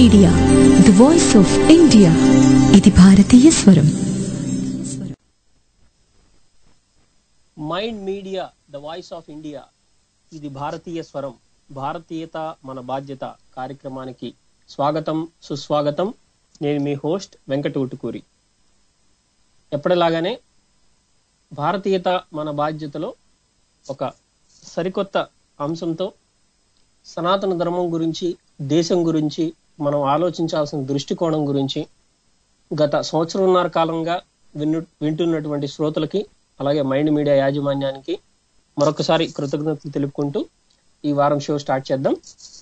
Media the voice of India ఇది భారతీయ స్వరం mind media the voice of India ఇది భారతీయ స్వరం భారతీయత మన బాధ్యత కార్యక్రమానికి స్వాగతం సుస్వాగతం నేను మీ హోస్ట్ వెంకట ఉటుకూరి ఎప్పటిలాగానే భారతీయత మన బాధ్యతలో ఒక సరికొత్త అంశంతో సనాతన ధర్మం గురించి దేశం గురించి మనం ఆలోచించాల్సిన దృష్టికోణం గురించి గత సంవత్సరంన్నర కాలంగా విన్ను వింటున్నటువంటి శ్రోతలకి అలాగే మైండ్ మీడియా యాజమాన్యానికి మరొకసారి కృతజ్ఞతలు తెలుపుకుంటూ ఈ వారం షో స్టార్ట్ చేద్దాం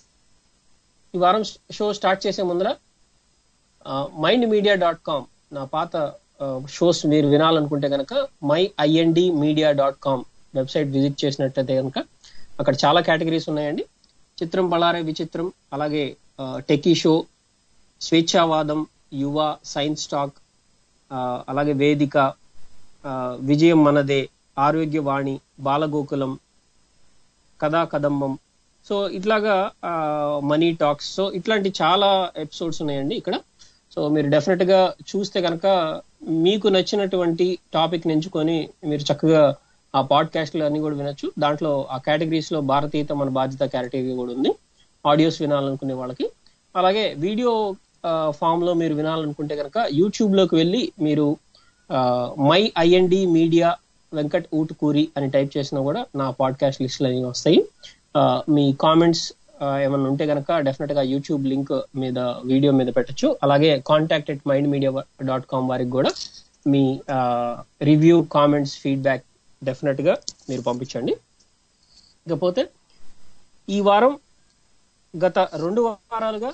ఈ వారం షో స్టార్ట్ చేసే ముందర మైండ్ మీడియా డాట్ కామ్ నా పాత షోస్ మీరు వినాలనుకుంటే కనుక my IND media dot com website visit చేసినట్టయితే కనుక అక్కడ చాలా కేటగిరీస్ ఉన్నాయండి చిత్రం బళారే విచిత్రం అలాగే టెకీ షో స్వేచ్ఛావాదం యువ సైన్స్ టాక్ అలాగే వేదిక ఆ, విజయం మనదే ఆరోగ్యవాణి బాలగోకులం కథా కదంబం సో ఇట్లాగా మనీ టాక్స్ సో ఇట్లాంటి చాలా ఎపిసోడ్స్ ఉన్నాయండి ఇక్కడ సో మీరు డెఫినెట్ గా చూస్తే కనుక మీకు నచ్చినటువంటి టాపిక్ ఎంచుకొని మీరు చక్కగా ఆ పాడ్కాస్ట్లు అన్ని కూడా వినొచ్చు దాంట్లో ఆ కేటగిరీస్ లో భారతీయత మన బాధ్యత కేటగిరీ కూడా ఉంది ఆడియోస్ వినాలనుకునే వాళ్ళకి అలాగే వీడియో ఫామ్ లో మీరు వినాలనుకుంటే కనుక యూట్యూబ్ లోకి వెళ్ళి మీరు my IND media Venkat Utukuri అని టైప్ చేసినా కూడా నా పాడ్కాస్ట్ లిస్టులు అనేవి వస్తాయి ఆ, మీ కామెంట్స్ ఏమైనా ఉంటే కనుక డెఫినెట్ గా యూట్యూబ్ లింక్ మీద వీడియో మీద పెట్టొచ్చు అలాగే contact at MyInd media dot com వారికి కూడా మీ రివ్యూ కామెంట్స్ ఫీడ్బ్యాక్ డెఫినెట్ గా మీరు పంపించండి ఇకపోతే ఈ వారం గత రెండు వారాలుగా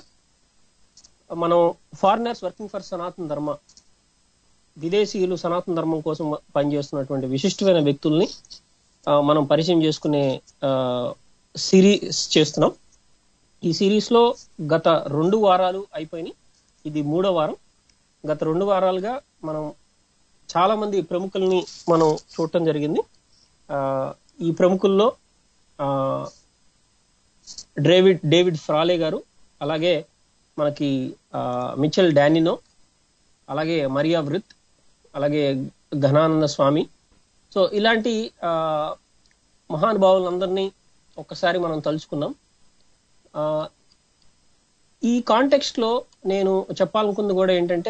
మనం ఫారినర్స్ వర్కింగ్ ఫర్ సనాతన ధర్మ విదేశీయులు సనాతన ధర్మం కోసం పనిచేస్తున్నటువంటి విశిష్టమైన వ్యక్తుల్ని ఆ, మనం పరిచయం చేసుకునే సిరీస్ చేస్తున్నాం ఈ సిరీస్ లో గత రెండు వారాలు అయిపోయినాయి ఇది మూడో వారం గత రెండు వారాలుగా మనం చాలా మంది ప్రముఖుల్ని మనం చూడటం జరిగింది ఆ, ఈ ప్రముఖుల్లో ఆ, డేవిడ్ డేవిడ్ ఫ్రాలే గారు అలాగే మనకి ఆ, మిచెల్ డానినో అలాగే మరియా వృత్ అలాగే ఘనానంద స్వామి సో ఇలాంటి ఆ, మహానుభావులందరినీ ఒక్కసారి మనం తలుచుకుందాం ఆ, ఈ కాంటెక్స్ట్ లో నేను చెప్పాలనుకుంది కూడా ఏంటంటే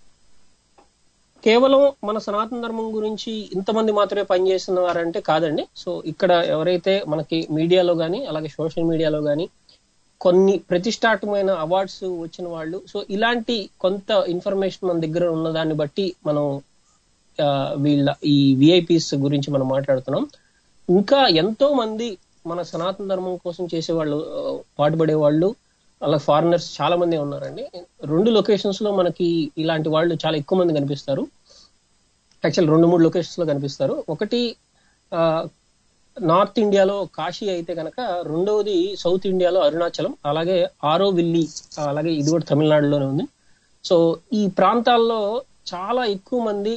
కేవలం మన సనాతన ధర్మం గురించి ఇంతమంది మాత్రమే పనిచేస్తున్నారంటే కాదండి సో ఇక్కడ ఎవరైతే మనకి మీడియాలో కానీ అలాగే సోషల్ మీడియాలో కానీ కొన్ని ప్రతిష్టాత్మకమైన అవార్డ్స్ వచ్చిన వాళ్ళు సో ఇలాంటి కొంత ఇన్ఫర్మేషన్ మన దగ్గర ఉన్న దాన్ని బట్టి మనం ఆ, వీళ్ళ ఈ విఐపీస్ గురించి మనం మాట్లాడుతున్నాం ఇంకా ఎంతో మంది మన సనాతన ధర్మం కోసం చేసేవాళ్ళు ఆ, పాటుపడే వాళ్ళు అలా ఫారినర్స్ చాలా మంది ఉన్నారండి రెండు లొకేషన్స్ లో మనకి ఇలాంటి వాళ్ళు చాలా ఎక్కువ మంది కనిపిస్తారు యాక్చువల్ రెండు మూడు లొకేషన్స్ లో కనిపిస్తారు ఒకటి ఆ, నార్త్ ఇండియాలో కాశీ అయితే కనుక రెండవది సౌత్ ఇండియాలో అరుణాచలం అలాగే ఆరోవిల్లి ఆ, అలాగే ఇది కూడా తమిళనాడులోనే ఉంది సో ఈ ప్రాంతాల్లో చాలా ఎక్కువ మంది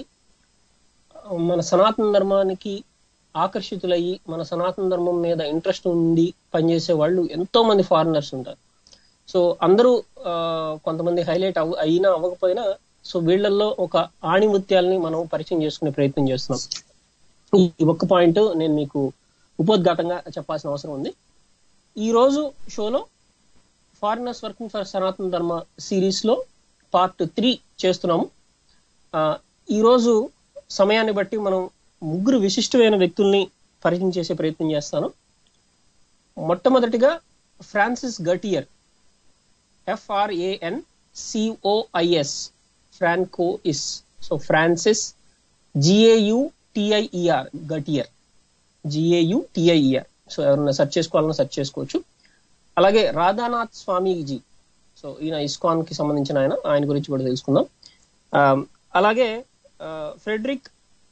మన సనాతన ధర్మానికి ఆకర్షితులయ్యి మన సనాతన ధర్మం మీద ఇంట్రెస్ట్ ఉండి పనిచేసే వాళ్ళు ఎంతో మంది ఫారినర్స్ ఉంటారు సో అందరూ ఆ, కొంతమంది హైలైట్ అవ అయినా అవ్వకపోయినా సో వీళ్ళల్లో ఒక ఆణిముత్యాలని మనం పరిచయం చేసుకునే ప్రయత్నం చేస్తున్నాం ఈ ఒక్క పాయింట్ నేను మీకు ఉపోద్ఘాతంగా చెప్పాల్సిన అవసరం ఉంది ఈ రోజు షోలో ఫారినర్స్ వర్కింగ్ ఫర్ సనాతన ధర్మ సిరీస్ లో పార్ట్ త్రీ చేస్తున్నాము ఆ, ఈ రోజు సమయాన్ని బట్టి మనం ముగ్గురు విశిష్టమైన వ్యక్తుల్ని పరిచయం చేసే ప్రయత్నం చేస్తాను మొట్టమొదటిగా Francis Gautier F R A N C O I S Franco is so Francis G A U T I E R Gautier G A U T I E R so ఎవరైనా సెర్చ్ చేసుకోవాలన్నా సెర్చ్ చేసుకోవచ్చు అలాగే రాధానాథ్ స్వామీజీ సో ఈయన ఇస్కాన్ కి సంబంధించిన ఆయన ఆయన గురించి కూడా తెలుసుకుందాం ఆ, అలాగే ఆ, ఫ్రెడరిక్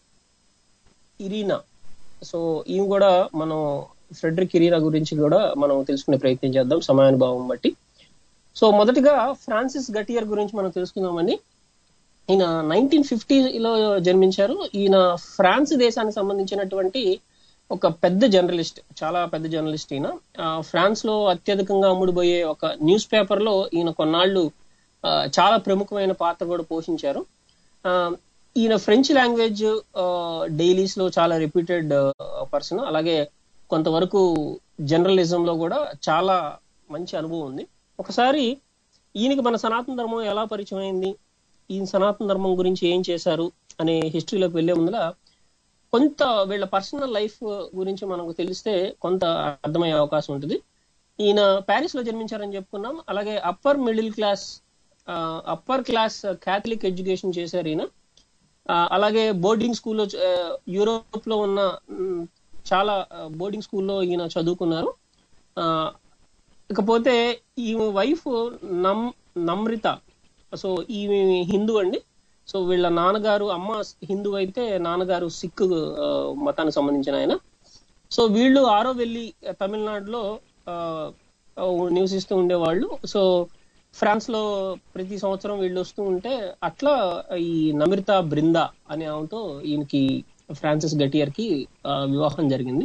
ఇరీనా సో ఈయన కూడా మనం ఫ్రెడరిక్ ఇరీనా గురించి కూడా మనం తెలుసుకునే ప్రయత్నం చేద్దాం సమయానుభావం బట్టి సో మొదటిగా ఫ్రాన్సిస్ గటియర్ గురించి మనం తెలుసుకుందామండి ఈయన నైన్టీన్ ఫిఫ్టీలో జన్మించారు ఈయన ఫ్రాన్స్ దేశానికి సంబంధించినటువంటి ఒక పెద్ద జర్నలిస్ట్ చాలా పెద్ద జర్నలిస్ట్ ఈయన ఆ, ఫ్రాన్స్ లో అత్యధికంగా అమ్ముడుపోయే ఒక న్యూస్ పేపర్ లో ఈయన కొన్నాళ్ళు ఆ, చాలా ప్రముఖమైన పాత్ర కూడా పోషించారు ఆ, ఈయన ఫ్రెంచ్ లాంగ్వేజ్ డైలీస్ లో చాలా రిపీటెడ్ పర్సన్ అలాగే కొంతవరకు జర్నలిజం లో కూడా చాలా మంచి అనుభవం ఉంది ఒకసారి ఈయనకి మన సనాతన ధర్మం ఎలా పరిచయం అయింది ఈయన సనాతన ధర్మం గురించి ఏం చేశారు అనే హిస్టరీలోకి వెళ్లే ముందర కొంత వీళ్ళ పర్సనల్ లైఫ్ గురించి మనకు తెలిస్తే కొంత అర్థమయ్యే అవకాశం ఉంటుంది ఈయన ప్యారిస్ లో జన్మించారని చెప్పుకున్నాం అలాగే upper middle class upper class Catholic education చేశారు ఈయన ఆ, అలాగే బోర్డింగ్ స్కూల్లో యూరోప్ లో ఉన్న మ్, చాలా బోర్డింగ్ స్కూల్లో ఈయన చదువుకున్నారు ఆ, ఇకపోతే ఈమె వైఫ్ నమ్ నమ్రిత సో ఈమె హిందూ అండి సో వీళ్ళ నాన్నగారు అమ్మ హిందూ అయితే నాన్నగారు సిక్ ఆ, మతానికి సంబంధించిన ఆయన సో వీళ్ళు ఆరో వెళ్ళి తమిళనాడులో ఆ, ఆ, నివసిస్తూ ఉండేవాళ్ళు సో ఫ్రాన్స్ లో ప్రతి సంవత్సరం వీళ్ళు వస్తూ ఉంటే అట్లా ఈ నమ్రిత బృందా అనే ఆమెతో ఈయనకి ఫ్రాన్సిస్ గటియర్ కి ఆ, వివాహం జరిగింది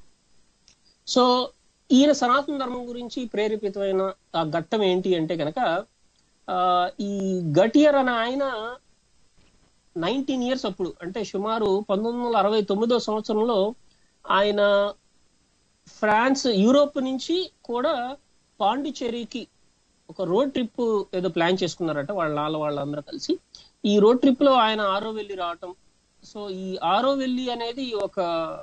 సో ఈయన సనాతన ధర్మం గురించి ప్రేరేపితమైన ఆ ఘట్టం ఏంటి అంటే కనుక ఆ, ఈ గటియర్ అనే ఆయన నైన్టీన్ ఇయర్స్ అప్పుడు అంటే సుమారు పంతొమ్మిది వందల అరవై తొమ్మిదో సంవత్సరంలో ఆయన ఫ్రాన్స్ యూరోప్ నుంచి కూడా పాండిచేరికి ఒక రోడ్ ట్రిప్ ఏదో ప్లాన్ చేసుకున్నారట వాళ్ళ నాన్న వాళ్ళందరూ కలిసి ఈ రోడ్ ట్రిప్ లో ఆయన ఆరో వెళ్ళి రావటం సో ఈ ఆరో వెళ్ళి అనేది ఒక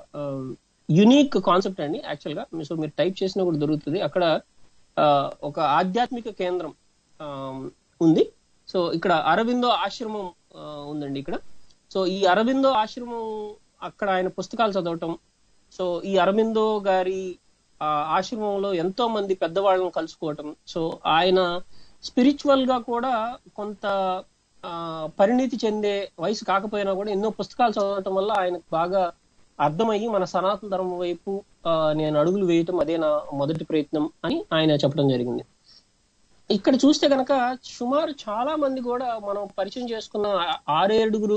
యునిక్ కాన్సెప్ట్ అండి యాక్చువల్ గా సో మీరు టైప్ చేసినా కూడా దొరుకుతుంది అక్కడ ఆ, ఒక ఆధ్యాత్మిక కేంద్రం ఆ, ఉంది సో ఇక్కడ అరవిందో ఆశ్రమం ఆ, ఉందండి ఇక్కడ సో ఈ అరవిందో ఆశ్రమం అక్కడ ఆయన పుస్తకాలు చదవటం సో ఈ అరవిందో గారి ఆ, ఆశ్రమంలో ఎంతో మంది పెద్దవాళ్ళను కలుసుకోవటం సో ఆయన స్పిరిచువల్ గా కూడా కొంత ఆ, పరిణితి చెందే వయసు కాకపోయినా కూడా ఎన్నో పుస్తకాలు చదవటం వల్ల ఆయనకు బాగా అర్థమయ్యి మన సనాతన ధర్మం వైపు ఆ, నేను అడుగులు వేయటం అదే నా మొదటి ప్రయత్నం అని ఆయన చెప్పడం జరిగింది ఇక్కడ చూస్తే కనుక సుమారు చాలా మంది కూడా మనం పరిచయం చేసుకున్న ఆ- ఆరేడుగురు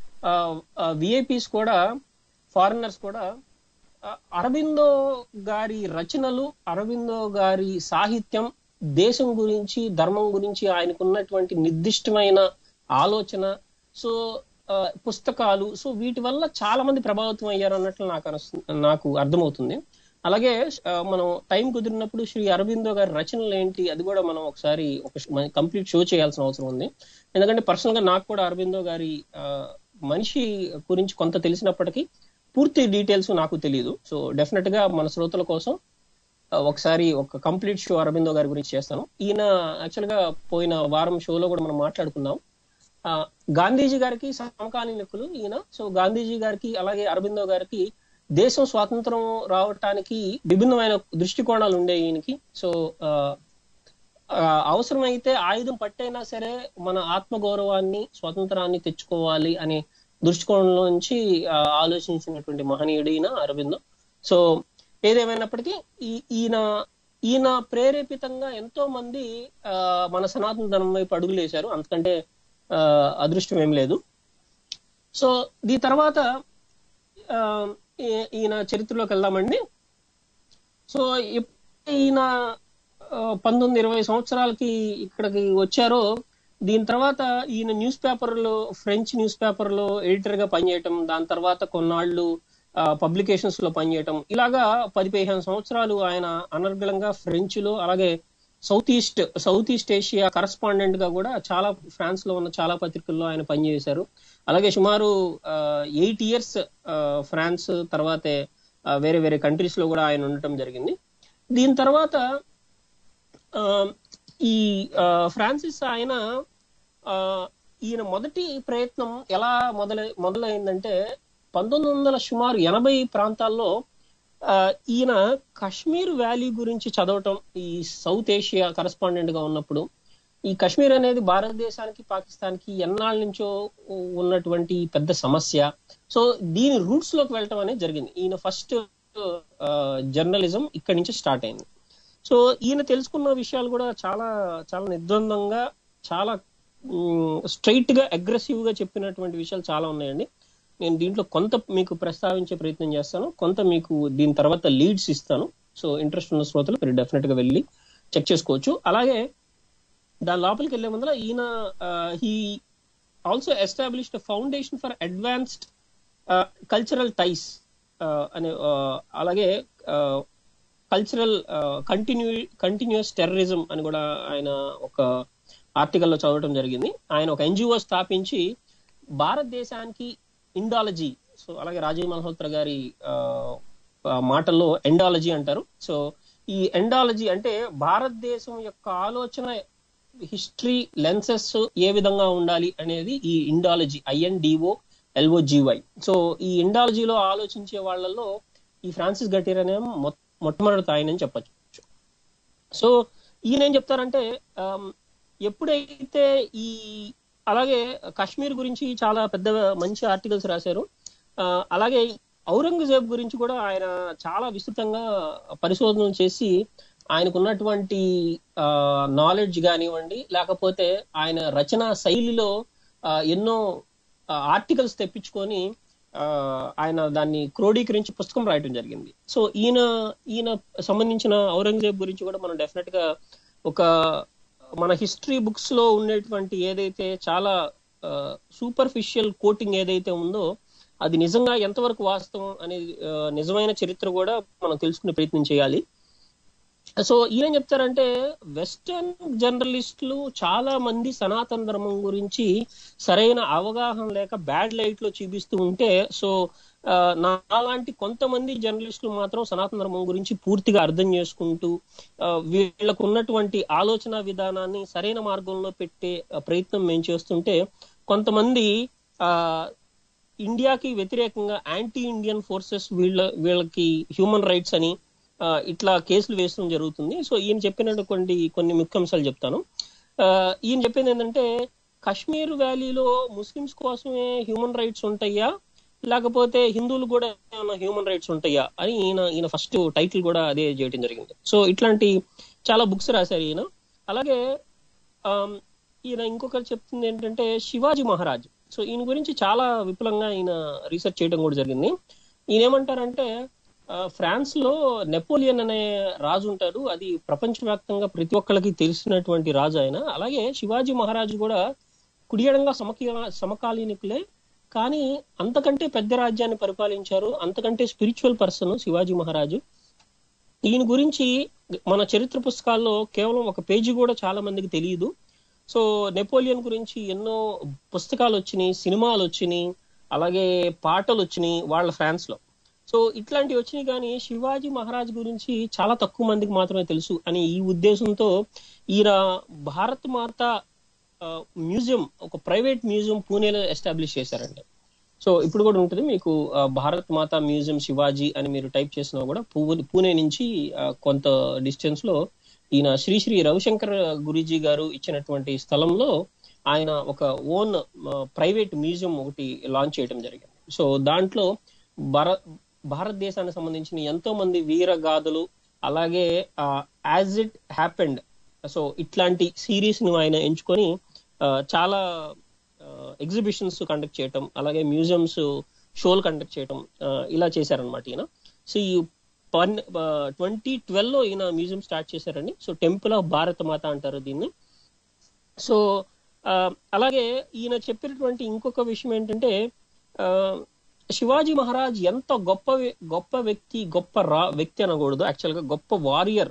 విఐపీస్ కూడా ఫారినర్స్ కూడా ఆ, అరవిందో గారి రచనలు అరవిందో గారి సాహిత్యం దేశం గురించి ధర్మం గురించి ఆయనకున్నటువంటి నిర్దిష్టమైన ఆలోచన సో ఆ, పుస్తకాలు సో వీటి వల్ల చాలా మంది ప్రభావితం అయ్యారు అన్నట్లు నాకు అనిస్తు- నాకు అర్థమవుతుంది అలాగే ఆ, మనం టైం కుదిరినప్పుడు శ్రీ అరవిందో గారి రచనలు ఏంటి అది కూడా మనం ఒకసారి ఒక కంప్లీట్ షో చేయాల్సిన అవసరం ఉంది ఎందుకంటే పర్సనల్ గా నాకు కూడా అరవిందో గారి ఆ, మనిషి గురించి కొంత తెలిసినప్పటికీ పూర్తి డీటెయిల్స్ నాకు తెలియదు సో డెఫినెట్ గా మన శ్రోతల కోసం ఆ, ఒకసారి ఒక కంప్లీట్ షో అరవిందో గారి గురించి చేస్తాను ఈయన యాక్చువల్ గా పోయిన వారం షోలో కూడా మనం మాట్లాడుకున్నాం ఆ, గాంధీజీ గారికి సమకాలీనకులు ఈయన సో గాంధీజీ గారికి అలాగే అరవిందో గారికి దేశం స్వాతంత్రం రావటానికి విభిన్నమైన దృష్టికోణాలు ఉండే ఈయనకి సో ఆ, ఆ, అవసరమైతే ఆయుధం పట్టైనా సరే మన ఆత్మగౌరవాన్ని స్వాతంత్రాన్ని తెచ్చుకోవాలి అనే దృష్టికోణంలో నుంచి ఆ, ఆలోచించినటువంటి మహనీయుడు ఈయన అరవిందో సో ఏదేమైనప్పటికీ ఈ ఈయన ఈయన ప్రేరేపితంగా ఎంతో మంది ఆ, మన సనాతన ధర్మం వైపు అడుగులేశారు అంతకంటే ఆ, అదృష్టం ఏం లేదు సో దీని తర్వాత ఆ, ఈ- ఈయన చరిత్రలోకి వెళ్దామండి సో ఎప్- ఈయన ఆ, పంతొమ్మిది ఇరవై సంవత్సరాలకి ఇక్కడికి వచ్చారో దీని తర్వాత ఈయన న్యూస్ పేపర్లో ఫ్రెంచ్ న్యూస్ పేపర్లో ఎడిటర్ గా పనిచేయటం దాని తర్వాత కొన్నాళ్ళు పబ్లికేషన్స్ లో పనిచేయటం ఇలాగా పది పదిహేను సంవత్సరాలు ఆయన అనర్గళంగా ఫ్రెంచ్ లో అలాగే south east south east Asia correspondent గా కూడా చాలా ఫ్రాన్స్ లో ఉన్న చాలా పత్రికల్లో ఆయన పనిచేశారు అలాగే సుమారు ఎయిట్ ఇయర్స్ ఫ్రాన్స్ తర్వాతే ఆ, వేరే వేరే కంట్రీస్ లో కూడా ఆయన ఉండటం జరిగింది దీని తర్వాత ఆ, ఈ ఆ, ఫ్రాన్సిస్ ఆయన ఆ, ఈయన మొదటి ప్రయత్నం ఎలా మొదలై మొదలైందంటే పంతొమ్మిది వందల సుమారు ఎనభై ప్రాంతాల్లో ఆ, ఈయన కశ్మీర్ వ్యాలీ గురించి చదవటం ఈ సౌత్ ఏషియా కరస్పాండెంట్ గా ఉన్నప్పుడు ఈ కశ్మీర్ అనేది భారతదేశానికి పాకిస్తాన్కి ఎన్నాళ్ళ నుంచో ఉన్నటువంటి పెద్ద సమస్య సో దీని రూట్స్ లోకి వెళ్ళటం అనేది జరిగింది ఈయన ఫస్ట్ జర్నలిజం ఇక్కడి నుంచి స్టార్ట్ అయింది సో ఈయన తెలుసుకున్న విషయాలు కూడా చాలా చాలా నిర్ద్వందంగా చాలా స్ట్రైట్ గా అగ్రెసివ్ గా చెప్పినటువంటి విషయాలు చాలా ఉన్నాయండి నేను దీంట్లో కొంత మీకు ప్రస్తావించే ప్రయత్నం చేస్తాను కొంత మీకు దీని తర్వాత లీడ్స్ ఇస్తాను సో ఇంట్రెస్ట్ ఉన్న శ్రోతలు మీరు డెఫినెట్ గా వెళ్ళి చెక్ చేసుకోవచ్చు అలాగే దాని లోపలికి వెళ్లే ముందర ఈయన he also established foundation for advanced cultural ties అనే uh, అలాగే కల్చరల్ కంటిన్యూ కంటిన్యూస్ టెర్రరిజం అని కూడా ఆయన ఒక ఆర్టికల్లో చదవడం జరిగింది ఆయన ఒక ఎన్జిఓ స్థాపించి భారతదేశానికి ఇండాలజీ సో అలాగే రాజీవ్ మల్హోత్రా గారి ఆ, ఆ, మాటల్లో ఎండాలజీ అంటారు సో ఈ ఎండాలజీ అంటే భారతదేశం యొక్క ఆలోచన హిస్టరీ లెన్సెస్ ఏ విధంగా ఉండాలి అనేది ఈ ఇండాలజీ ఐఎన్డిఓ ఎల్ఓజివై సో ఈ ఇండాలజీలో ఆలోచించే వాళ్ళలో ఈ ఫ్రాన్సిస్ గటీర్ అనే మొ- మొట్టమొదటి ఆయన చెప్పచ్చు సో ఈయన ఏం చెప్తారంటే ఆమ్, ఎప్పుడైతే ఈ అలాగే కాశ్మీర్ గురించి చాలా పెద్ద మంచి ఆర్టికల్స్ రాశారు ఆ, అలాగే ఔరంగజేబ్ గురించి కూడా ఆయన చాలా విస్తృతంగా పరిశోధనలు చేసి ఆయనకు ఉన్నటువంటి నాలెడ్జ్ కానివ్వండి లేకపోతే ఆయన రచనా శైలిలో ఆ, ఎన్నో ఆర్టికల్స్ తెప్పించుకొని ఆ, ఆయన దాన్ని క్రోడీకరించి పుస్తకం రాయటం జరిగింది సో ఈయన ఈయన సంబంధించిన ఔరంగజేబ్ గురించి కూడా మనం డెఫినెట్ గా ఒక మన హిస్టరీ బుక్స్ లో ఉండేటువంటి ఏదైతే చాలా సూపర్ఫిషియల్ కోటింగ్ ఏదైతే ఉందో అది నిజంగా ఎంతవరకు వాస్తవం అనేది ఆ, నిజమైన చరిత్ర కూడా మనం తెలుసుకునే ప్రయత్నం చేయాలి సో ఈయన చెప్తారంటే వెస్టర్న్ జర్నలిస్టులు చాలా మంది సనాతన ధర్మం గురించి సరైన అవగాహన లేక బ్యాడ్ లైట్ లో చూపిస్తూ ఉంటే సో ఆ, నాలాంటి కొంతమంది జర్నలిస్టులు మాత్రం సనాతన ధర్మం గురించి పూర్తిగా అర్థం చేసుకుంటూ ఆ, వీళ్ళకు ఉన్నటువంటి ఆలోచన విధానాన్ని సరైన మార్గంలో పెట్టే ఆ, ప్రయత్నం మేము చేస్తుంటే కొంతమంది ఆ ఇండియాకి వ్యతిరేకంగా యాంటీ ఇండియన్ ఫోర్సెస్ వీళ్ళ వీళ్ళకి హ్యూమన్ రైట్స్ అని ఆ, ఇట్లా కేసులు వేయడం జరుగుతుంది సో ఈయన చెప్పినటువంటి కొన్ని ముఖ్యాంశాలు చెప్తాను ఆ, ఈయన చెప్పింది ఏంటంటే కాశ్మీర్ వ్యాలీలో ముస్లిమ్స్ కోసమే హ్యూమన్ రైట్స్ ఉంటాయా లేకపోతే హిందువులు కూడా ఏమైనా హ్యూమన్ రైట్స్ ఉంటాయా అని ఈయన ఈయన ఫస్ట్ టైటిల్ కూడా అదే చేయడం జరిగింది సో ఇట్లాంటి చాలా బుక్స్ రాశారు ఈయన అలాగే ఆమ్, ఈయన ఇంకొకరు చెప్తుంది ఏంటంటే శివాజీ మహారాజ్ సో ఈయన గురించి చాలా విపులంగా ఈయన రీసెర్చ్ చేయడం కూడా జరిగింది ఈయన ఏమంటారంటే ఆ, ఫ్రాన్స్ లో నెపోలియన్ అనే రాజు ఉంటాడు అది ప్రపంచవ్యాప్తంగా ప్రతి ఒక్కరికి తెలిసినటువంటి రాజు ఆయన అలాగే శివాజీ మహారాజు కూడా కుడియడంగా సమకీ సమకాలీనికులే కానీ అంతకంటే పెద్ద రాజ్యాన్ని పరిపాలించారు అంతకంటే స్పిరిచువల్ పర్సన్ శివాజీ మహారాజు ఈయన గురించి మన చరిత్ర పుస్తకాల్లో కేవలం ఒక పేజీ కూడా చాలా మందికి తెలియదు సో నెపోలియన్ గురించి ఎన్నో పుస్తకాలు వచ్చినాయి సినిమాలు వచ్చినాయి అలాగే పాటలు వచ్చినాయి వాళ్ళ ఫ్రాన్స్ లో సో ఇట్లాంటివి వచ్చినాయి కానీ శివాజీ మహారాజ్ గురించి చాలా తక్కువ మందికి మాత్రమే తెలుసు అని ఈ ఉద్దేశంతో ఈయన భారత్ మాత ఆ, మ్యూజియం ఒక ప్రైవేట్ మ్యూజియం పూణేలో ఎస్టాబ్లిష్ చేశారండి సో ఇప్పుడు కూడా ఉంటుంది మీకు ఆ, భారత్ మాత మ్యూజియం శివాజీ అని మీరు టైప్ చేసినా కూడా పూ- పూణే నుంచి ఆ, కొంత డిస్టెన్స్ లో ఈయన శ్రీ శ్రీ రవిశంకర్ గురూజీ గారు ఇచ్చినటువంటి స్థలంలో ఆయన ఒక ఓన్ ప్రైవేట్ మ్యూజియం ఒకటి లాంచ్ చేయడం జరిగింది సో దాంట్లో భార భారతదేశానికి సంబంధించిన ఎంతో మంది వీర గాథలు అలాగే యాజ్ ఇట్ హ్యాపెండ్ సో ఇట్లాంటి సిరీస్ ను ఆయన ఎంచుకొని ఆ, చాలా ఎగ్జిబిషన్స్ కండక్ట్ చేయటం అలాగే మ్యూజియంస్ షోలు కండక్ట్ చేయటం ఆ, ఇలా చేశారనమాట ఈయన సో ఈ వన్ ట్వంటీ ట్వెల్వ్ లో ఈయన మ్యూజియం స్టార్ట్ చేశారండి so temple of Bharat Mata అంటారు దీన్ని సో ఆ, అలాగే ఈయన చెప్పినటువంటి ఇంకొక విషయం ఏంటంటే ఆ, శివాజీ మహారాజ్ ఎంత గొప్ప వ్య- గొప్ప వ్యక్తి గొప్ప రా వ్యక్తి అనకూడదు యాక్చువల్ గా గొప్ప వారియర్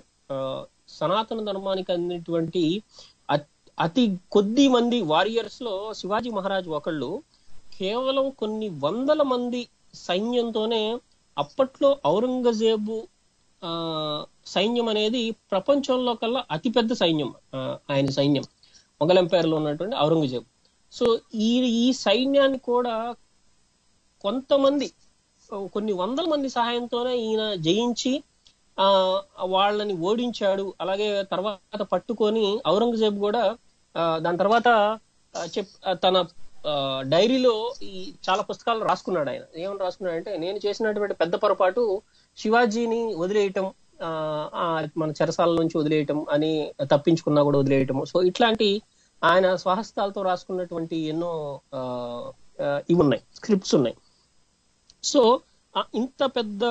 సనాతన ధర్మానికి అందినటువంటి అత్- అతి కొద్ది మంది వారియర్స్ లో శివాజీ మహారాజ్ ఒకళ్ళు కేవలం కొన్ని వందల మంది సైన్యంతోనే అప్పట్లో ఔరంగజేబు ఆ, సైన్యం అనేది ప్రపంచంలో కల్లా అతిపెద్ద సైన్యం ఆ, ఆయన సైన్యం మొఘల్ ఎంపైర్ లో ఉన్నటువంటి ఔరంగజేబు సో ఈ ఈ సైన్యాన్ని కూడా కొంతమంది కొన్ని వందల మంది సహాయంతోనే ఈయన జయించి ఆ వాళ్ళని ఓడించాడు అలాగే తర్వాత పట్టుకొని ఔరంగజేబు కూడా ఆ, దాని తర్వాత ఆ, చెప్ ఆ, తన ఆ, డైరీలో ఈ చాలా పుస్తకాలు రాసుకున్నాడు ఆయన ఏమని రాసుకున్నాడంటే నేను చేసినటువంటి పెద్ద పొరపాటు శివాజీని వదిలేయటం ఆ, ఆ, మన చెరసాల నుంచి వదిలేయటం అని తప్పించుకున్నా కూడా వదిలేయటం సో ఇట్లాంటి ఆయన స్వహస్తాలతో రాసుకున్నటువంటి ఎన్నో ఆ, ఆ, ఇవి ఉన్నాయి స్క్రిప్ట్స్ ఉన్నాయి సో ఆ ఇంత పెద్ద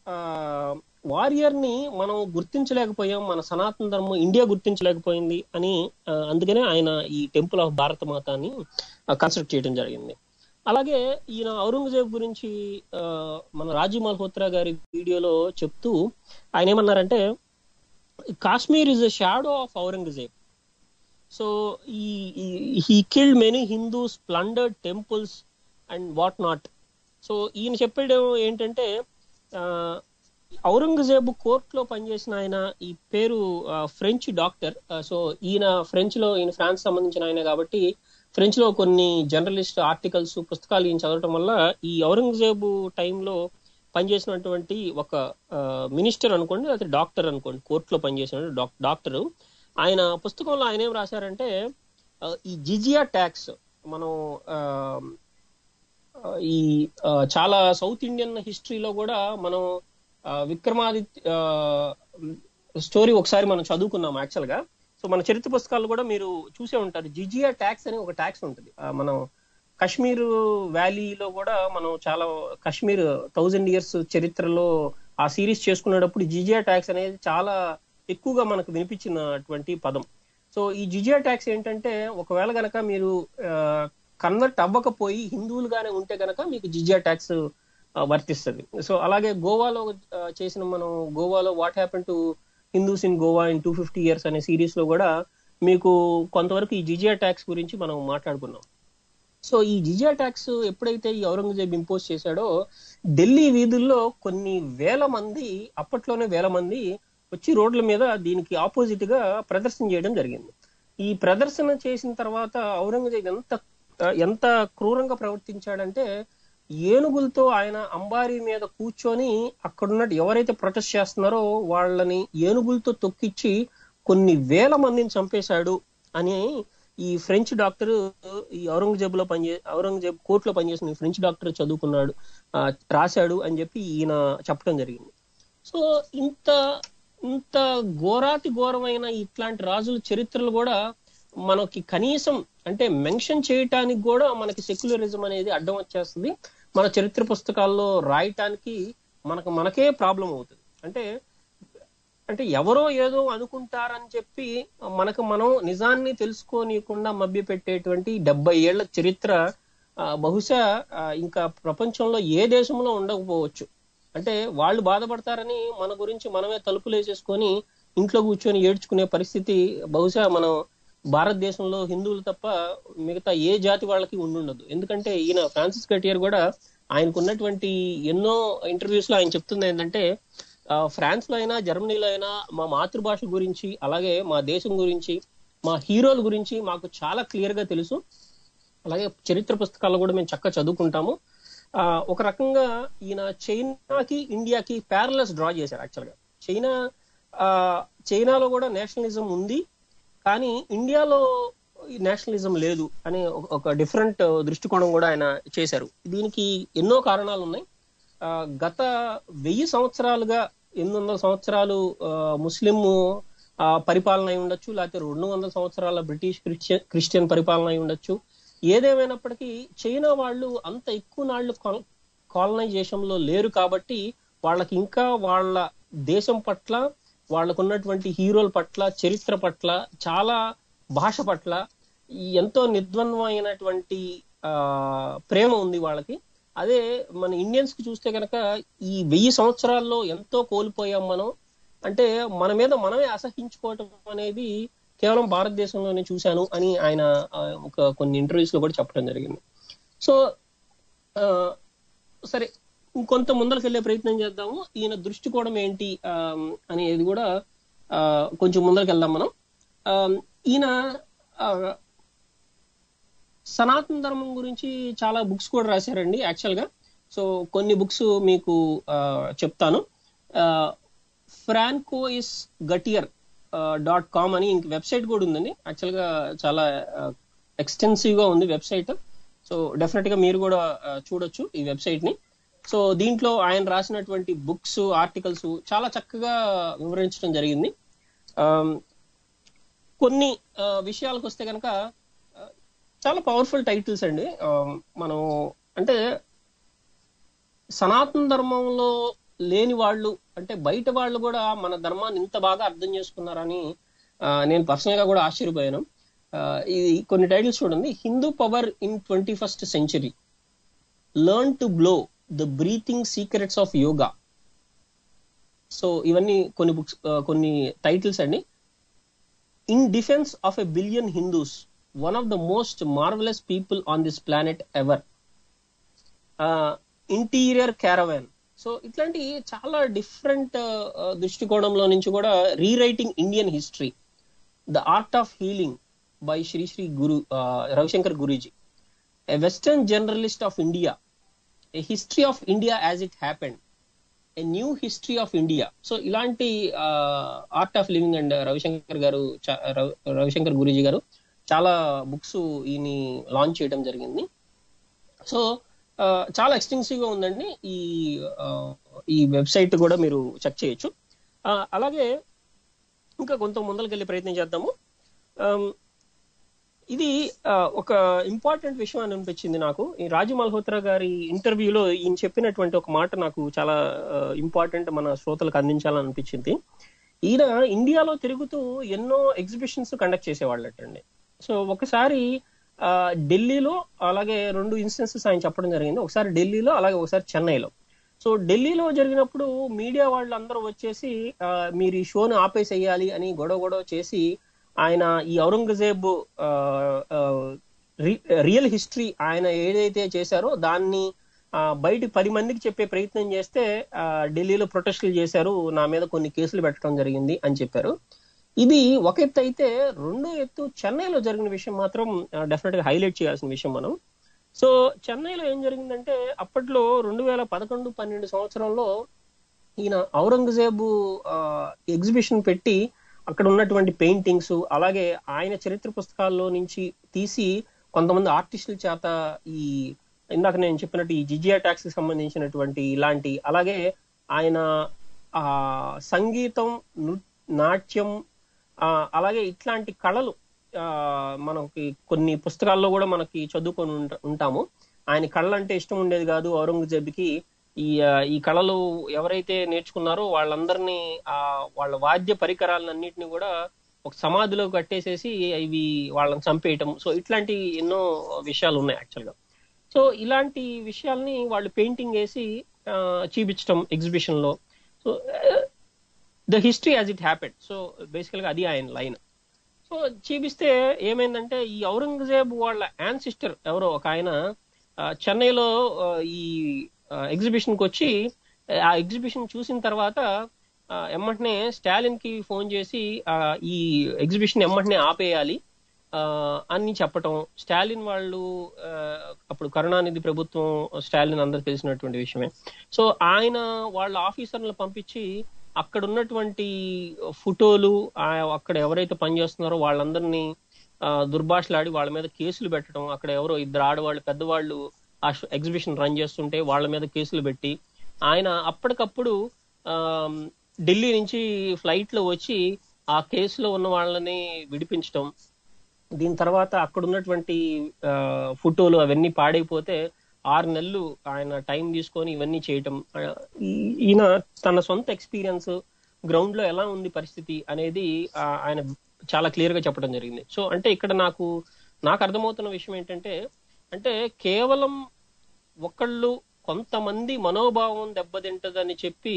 వారియర్ ని మనం గుర్తించలేకపోయాం మన సనాతన ధర్మం ఇండియా గుర్తించలేకపోయింది అని ఆ, అందుకనే ఆయన ఈ టెంపుల్ ఆఫ్ భారత మాతాని కన్స్ట్రక్ట్ చేయడం జరిగింది అలాగే ఈయన ఔరంగజేబ్ గురించి ఆ, మన రాజీవ్ మల్హోత్రా గారి వీడియోలో చెప్తూ ఆయన ఏమన్నారంటే Kashmir is a shadow of Aurangzeb so ఈ he killed many Hindus plundered temples and what not so ఈయన చెప్పడం ఏంటంటే ఆ, ఔరంగజేబు కోర్టులో పనిచేసిన ఆయన ఈ పేరు ఆ, ఫ్రెంచ్ డాక్టర్ ఆ, సో ఈయన ఫ్రెంచ్ లో ఈయన ఫ్రాన్స్ సంబంధించిన ఆయన కాబట్టి ఫ్రెంచ్ లో కొన్ని జర్నలిస్ట్ ఆర్టికల్స్ పుస్తకాలు ఈయన చదవటం వల్ల ఈ ఔరంగజేబు టైంలో పనిచేసినటువంటి ఒక మినిస్టర్ అనుకోండి లేకపోతే డాక్టర్ అనుకోండి కోర్టులో పనిచేసిన డాక్టర్ ఆయన పుస్తకంలో ఆయన ఏం రాశారంటే ఆ, ఈ జిజియా ట్యాక్స్ మనం ఆ, ఆ, ఈ ఆ, చాలా సౌత్ ఇండియన్ హిస్టరీలో కూడా మనం ఆ, విక్రమాదిత్య స్టోరీ ఒకసారి మనం చదువుకున్నాం యాక్చువల్ గా సో మన చరిత్ర పుస్తకాలు కూడా మీరు చూసే ఉంటారు జిజియా ట్యాక్స్ అని ఒక ట్యాక్స్ ఉంటుంది ఆ, మనం కాశ్మీర్ వ్యాలీలో కూడా మనం చాలా కాశ్మీర్ థౌజండ్ ఇయర్స్ చరిత్రలో ఆ సిరీస్ చేసుకునేటప్పుడు జిజియా ట్యాక్స్ అనేది చాలా ఎక్కువగా మనకు వినిపించినటువంటి పదం సో ఈ జిజియా ట్యాక్స్ ఏంటంటే ఒకవేళ గనక మీరు కన్వర్ట్ అవ్వకపోయి హిందువులుగానే ఉంటే గనక మీకు జిజియా ట్యాక్స్ వర్తిస్తుంది సో అలాగే గోవాలో ఆ, చేసిన మనం గోవాలో what happen to Hindus in Goa in two fifty years అనే సిరీస్ లో కూడా మీకు కొంతవరకు ఈ జిజియా ట్యాక్స్ గురించి మనం మాట్లాడుకున్నాం సో ఈ జిజియా ట్యాక్స్ ఎప్పుడైతే ఈ ఔరంగజేబ్ ఇంపోజ్ చేశాడో ఢిల్లీ వీధుల్లో కొన్ని వేల మంది అప్పట్లోనే వేల మంది వచ్చి రోడ్ల మీద దీనికి ఆపోజిట్ గా ప్రదర్శన చేయడం జరిగింది ఈ ప్రదర్శన చేసిన తర్వాత ఔరంగజేబ్ ఎంత ఎంత క్రూరంగా ప్రవర్తించాడంటే ఏనుగులతో ఆయన అంబారీ మీద కూర్చొని అక్కడున్నట్టు ఎవరైతే ప్రొటెస్ట్ చేస్తున్నారో వాళ్ళని ఏనుగులతో తొక్కిచ్చి కొన్ని వేల మందిని చంపేశాడు అని ఈ ఫ్రెంచ్ డాక్టర్ ఈ ఔరంగజేబ్ లో పనిచే ఔరంగజేబ్ కోర్టులో పనిచేసిన ఈ ఫ్రెంచ్ డాక్టర్ చదువుకున్నాడు ఆ, రాశాడు అని చెప్పి ఈయన చెప్పడం జరిగింది సో ఇంత ఇంత ఘోరాతి ఘోరమైన ఇట్లాంటి రాజుల చరిత్రలు కూడా మనకి కనీసం అంటే మెన్షన్ చేయటానికి కూడా మనకి సెక్యులరిజం అనేది అడ్డం వచ్చేస్తుంది మన చరిత్ర పుస్తకాల్లో రాయటానికి మనకు మనకే ప్రాబ్లం అవుతుంది అంటే అంటే ఎవరో ఏదో అనుకుంటారని చెప్పి మనకు మనం నిజాన్ని తెలుసుకోనియకుండా మభ్య పెట్టేటువంటి డెబ్బై ఏళ్ల చరిత్ర ఆ, బహుశా ఆ, ఇంకా ప్రపంచంలో ఏ దేశంలో ఉండకపోవచ్చు అంటే వాళ్ళు బాధపడతారని మన గురించి మనమే తలుపులు వేసేసుకొని ఇంట్లో కూర్చొని ఏడ్చుకునే పరిస్థితి బహుశా మనం భారతదేశంలో హిందువులు తప్ప మిగతా ఏ జాతి వాళ్ళకి ఉండుండదు ఎందుకంటే ఈయన ఫ్రాన్సిస్ కటియర్ కూడా ఆయనకు ఉన్నటువంటి ఎన్నో ఇంటర్వ్యూస్ లో ఆయన చెప్తుంది ఏంటంటే ఆ, ఫ్రాన్స్ లో అయినా జర్మనీలో అయినా మా మాతృభాష గురించి అలాగే మా దేశం గురించి మా హీరోల గురించి మాకు చాలా క్లియర్ గా తెలుసు అలాగే చరిత్ర పుస్తకాల్లో కూడా మేము చక్కగా చదువుకుంటాము ఆ, ఒక రకంగా ఈయన చైనాకి ఇండియాకి ప్యారలస్ డ్రా చేశారు యాక్చువల్ గా చైనా ఆ, చైనాలో కూడా నేషనలిజం ఉంది కానీ ఇండియాలో ఈ నేషనలిజం లేదు అనే ఒక- ఒక డిఫరెంట్ దృష్టికోణం కూడా ఆయన చేశారు దీనికి ఎన్నో కారణాలు ఉన్నాయి ఆ, గత వెయ్యి సంవత్సరాలుగా ఎనిమిది వందల సంవత్సరాలు ఆ, ముస్లిం ఆ, పరిపాలన అయి ఉండొచ్చు లేకపోతే రెండు వందల సంవత్సరాల బ్రిటిష్ క్రిస్టియన్ క్రిస్టియన్ పరిపాలన అయి ఉండొచ్చు ఏదేమైనప్పటికీ చైనా వాళ్ళు అంత ఎక్కువ నాళ్లు కాలనైజేషన్ లో లేరు కాబట్టి వాళ్ళకి ఇంకా వాళ్ళ దేశం పట్ల వాళ్ళకున్నటువంటి హీరోల పట్ల చరిత్ర పట్ల చాలా భాష పట్ల ఈ ఎంతో నిర్ద్వంద్వమైనటువంటి ఆ ప్రేమ ఉంది వాళ్ళకి అదే మన ఇండియన్స్ కి చూస్తే కనుక ఈ వెయ్యి సంవత్సరాల్లో ఎంతో కోల్పోయాం మనం అంటే మన మీద మనమే అసహించుకోవటం అనేది కేవలం భారతదేశంలోనే చూశాను అని ఆయన ఆ, ఒక కొన్ని ఇంటర్వ్యూస్ లో కూడా చెప్పడం జరిగింది సో ఆ, సరే ఇంకొంత ముందరికి వెళ్ళే ప్రయత్నం చేద్దాము ఈయన దృష్టికోణం ఏంటి ఆ, అనేది కూడా ఆ, కొంచెం ముందరికి వెళ్దాం మనం ఆ, ఈయన ఆ, సనాతన ధర్మం గురించి చాలా బుక్స్ కూడా రాశారండి యాక్చువల్ గా సో కొన్ని బుక్స్ మీకు ఆ, చెప్తాను ఫ్రాన్కోయిస్ గటియర్ డాట్ కామ్ అని ఇంక వెబ్సైట్ కూడా ఉందండి యాక్చువల్ గా చాలా ఎక్స్టెన్సివ్ గా ఉంది వెబ్సైట్ సో డెఫినెట్ గా మీరు కూడా ఆ, చూడొచ్చు ఈ వెబ్సైట్ ని సో దీంట్లో ఆయన రాసినటువంటి బుక్స్ ఆర్టికల్స్ చాలా చక్కగా వివరించడం జరిగింది ఆమ్, కొన్ని ఆ, విషయాలకు వస్తే కనుక చాలా పవర్ఫుల్ టైటిల్స్ అండి ఆమ్, మనం అంటే సనాతన ధర్మంలో లేని వాళ్ళు అంటే బయట వాళ్ళు కూడా మన ధర్మాన్ని ఇంత బాగా అర్థం చేసుకున్నారని ఆ, నేను పర్సనల్ గా కూడా ఆశ్చర్యపోయాను ఆ, ఇది కొన్ని టైటిల్స్ చూడండి Hindu power in twenty first century learn to blow the breathing secrets of yoga so ఇవన్నీ కొన్ని బుక్స్ కొన్ని టైటిల్స్ అండి in defence of a billion Hindus one of the most marvellous people on this planet ever interior caravan so ఇట్లాంటి చాలా different దృష్టికోణంలో నుంచి కూడా rewriting Indian history the art of healing by Sri Sri Guru Ravishankar Guruji a western journalist of India a history of India as it happened a new history of India so ఇలాంటి art of living and Ravishankar గారు చా- రవి- రవిశంకర్ గురూజీ గారు చాలా books ఈయన్ని launch చేయడం జరిగింది so ఆ, చాలా ఎక్స్టెన్సివ్ గా ఉందండి ఈ ఆ, ఈ వెబ్సైట్ కూడా మీరు చెక్ చేయొచ్చు ఆ, అలాగే ఇంకా కొంత ముందరకెళ్ళే ప్రయత్నం చేద్దాము ఆమ్, ఇది ఆ, ఒక ఇంపార్టెంట్ విషయం అని అనిపించింది నాకు ఈ రాజు మల్హోత్రా గారి ఇంటర్వ్యూలో ఈయన చెప్పినటువంటి ఒక మాట నాకు చాలా ఇంపార్టెంట్ మన శ్రోతలకు అందించాలని అనిపించింది ఈయన ఇండియాలో తిరుగుతూ ఎన్నో ఎగ్జిబిషన్స్ కండక్ట్ చేసేవాళ్ళటండి సో ఒకసారి ఆ, ఢిల్లీలో అలాగే రెండు ఇన్స్టెన్సెస్ ఆయన చెప్పడం జరిగింది ఒకసారి ఢిల్లీలో అలాగే ఒకసారి చెన్నైలో సో ఢిల్లీలో జరిగినప్పుడు మీడియా వాళ్ళు అందరూ వచ్చేసి ఆ, మీరు ఈ షోను ఆపేసేయాలి అని గొడవ గొడవ చేసి ఆయన ఈ ఔరంగజేబ్ ఆ, ఆ, రి- రియల్ హిస్టరీ ఆయన ఏదైతే చేశారో దాన్ని ఆ, బయట పది మందికి చెప్పే ప్రయత్నం చేస్తే ఆ, ఢిల్లీలో ప్రొటెస్టులు చేశారు నా మీద కొన్ని కేసులు పెట్టడం జరిగింది అని చెప్పారు ఇది ఒక ఎత్తు అయితే రెండో ఎత్తు చెన్నైలో జరిగిన విషయం మాత్రం డెఫినెట్ గా హైలైట్ చేయాల్సిన విషయం మనం సో చెన్నైలో ఏం జరిగిందంటే అప్పట్లో రెండు వేల పదకొండు పన్నెండు సంవత్సరంలో ఈయన ఔరంగజేబు ఎగ్జిబిషన్ పెట్టి అక్కడ ఉన్నటువంటి పెయింటింగ్స్ అలాగే ఆయన చరిత్ర పుస్తకాల్లో నుంచి తీసి కొంతమంది ఆర్టిస్టుల చేత ఈ ఇందాక నేను చెప్పినట్టు ఈ జిజియా ట్యాక్స్ కి సంబంధించినటువంటి ఇలాంటి అలాగే ఆయన ఆ సంగీతం నృ- నాట్యం ఆ అలాగే ఇట్లాంటి కళలు ఆ మనకి కొన్ని పుస్తకాల్లో కూడా మనకి చదువుకొని ఉంట- ఉంటాము ఆయన కళలు అంటే ఇష్టం ఉండేది కాదు ఔరంగజేబుకి ఈ ఆ, ఈ కళలు ఎవరైతే నేర్చుకున్నారో వాళ్ళందరినీ ఆ వాళ్ళ వాద్య పరికరాలన్నింటినీ కూడా ఒక సమాధిలో కట్టేసేసి ఇవి వాళ్ళని చంపేయటం సో ఇట్లాంటి ఎన్నో విషయాలు ఉన్నాయి యాక్చువల్ గా సో ఇలాంటి విషయాల్ని వాళ్ళు పెయింటింగ్ వేసి ఆ, చూపించటం ఎగ్జిబిషన్ లో so the history as it happened so basic గా అది ఆయన లైన్ సో చూపిస్తే ఏమైందంటే ఈ ఔరంగజేబ్ వాళ్ళ యాన్సిస్టర్ ఎవరో ఒక ఆయన ఆ, చెన్నైలో ఆ, ఈ ఎగ్జిబిషన్ కి వచ్చి ఆ ఎగ్జిబిషన్ చూసిన తర్వాత ఆ, ఎమ్మటనే స్టాలిన్ కి ఫోన్ చేసి ఆ, ఈ ఎగ్జిబిషన్ ఎమ్మటనే ఆపేయాలి ఆ, అని చెప్పటం స్టాలిన్ వాళ్ళు ఆ, అప్పుడు కరుణానిధి ప్రభుత్వం స్టాలిన్ అందరికి తెలిసినటువంటి విషయమే సో ఆయన వాళ్ళ ఆఫీసర్లను పంపించి అక్కడ ఉన్నటువంటి ఫోటోలు ఆ, అక్కడ ఎవరైతే పనిచేస్తున్నారో వాళ్ళందరినీ ఆ, దుర్భాషలాడి వాళ్ళ మీద కేసులు పెట్టడం అక్కడ ఎవరో ఇద్దరు ఆడవాళ్ళు పెద్దవాళ్ళు ఆ ఎగ్జిబిషన్ రన్ చేస్తుంటే వాళ్ళ మీద కేసులు పెట్టి ఆయన అప్పటికప్పుడు ఆ, ఢిల్లీ నుంచి ఫ్లైట్ లో వచ్చి ఆ కేసులో ఉన్న వాళ్ళని విడిపించడం దీని తర్వాత అక్కడ ఉన్నటువంటి ఆ, ఫోటోలు అవన్నీ పాడైపోతే ఆరు నెలలు ఆయన టైం తీసుకొని ఇవన్నీ చేయటం ఆ, ఈ- ఈయన తన సొంత ఎక్స్పీరియన్స్ గ్రౌండ్ లో ఎలా ఉంది పరిస్థితి అనేది ఆ, ఆయన చాలా క్లియర్ గా చెప్పడం జరిగింది సో అంటే ఇక్కడ నాకు నాకు అర్థమవుతున్న విషయం ఏంటంటే అంటే కేవలం ఒకళ్ళు కొంతమంది మనోభావం దెబ్బతింటదని చెప్పి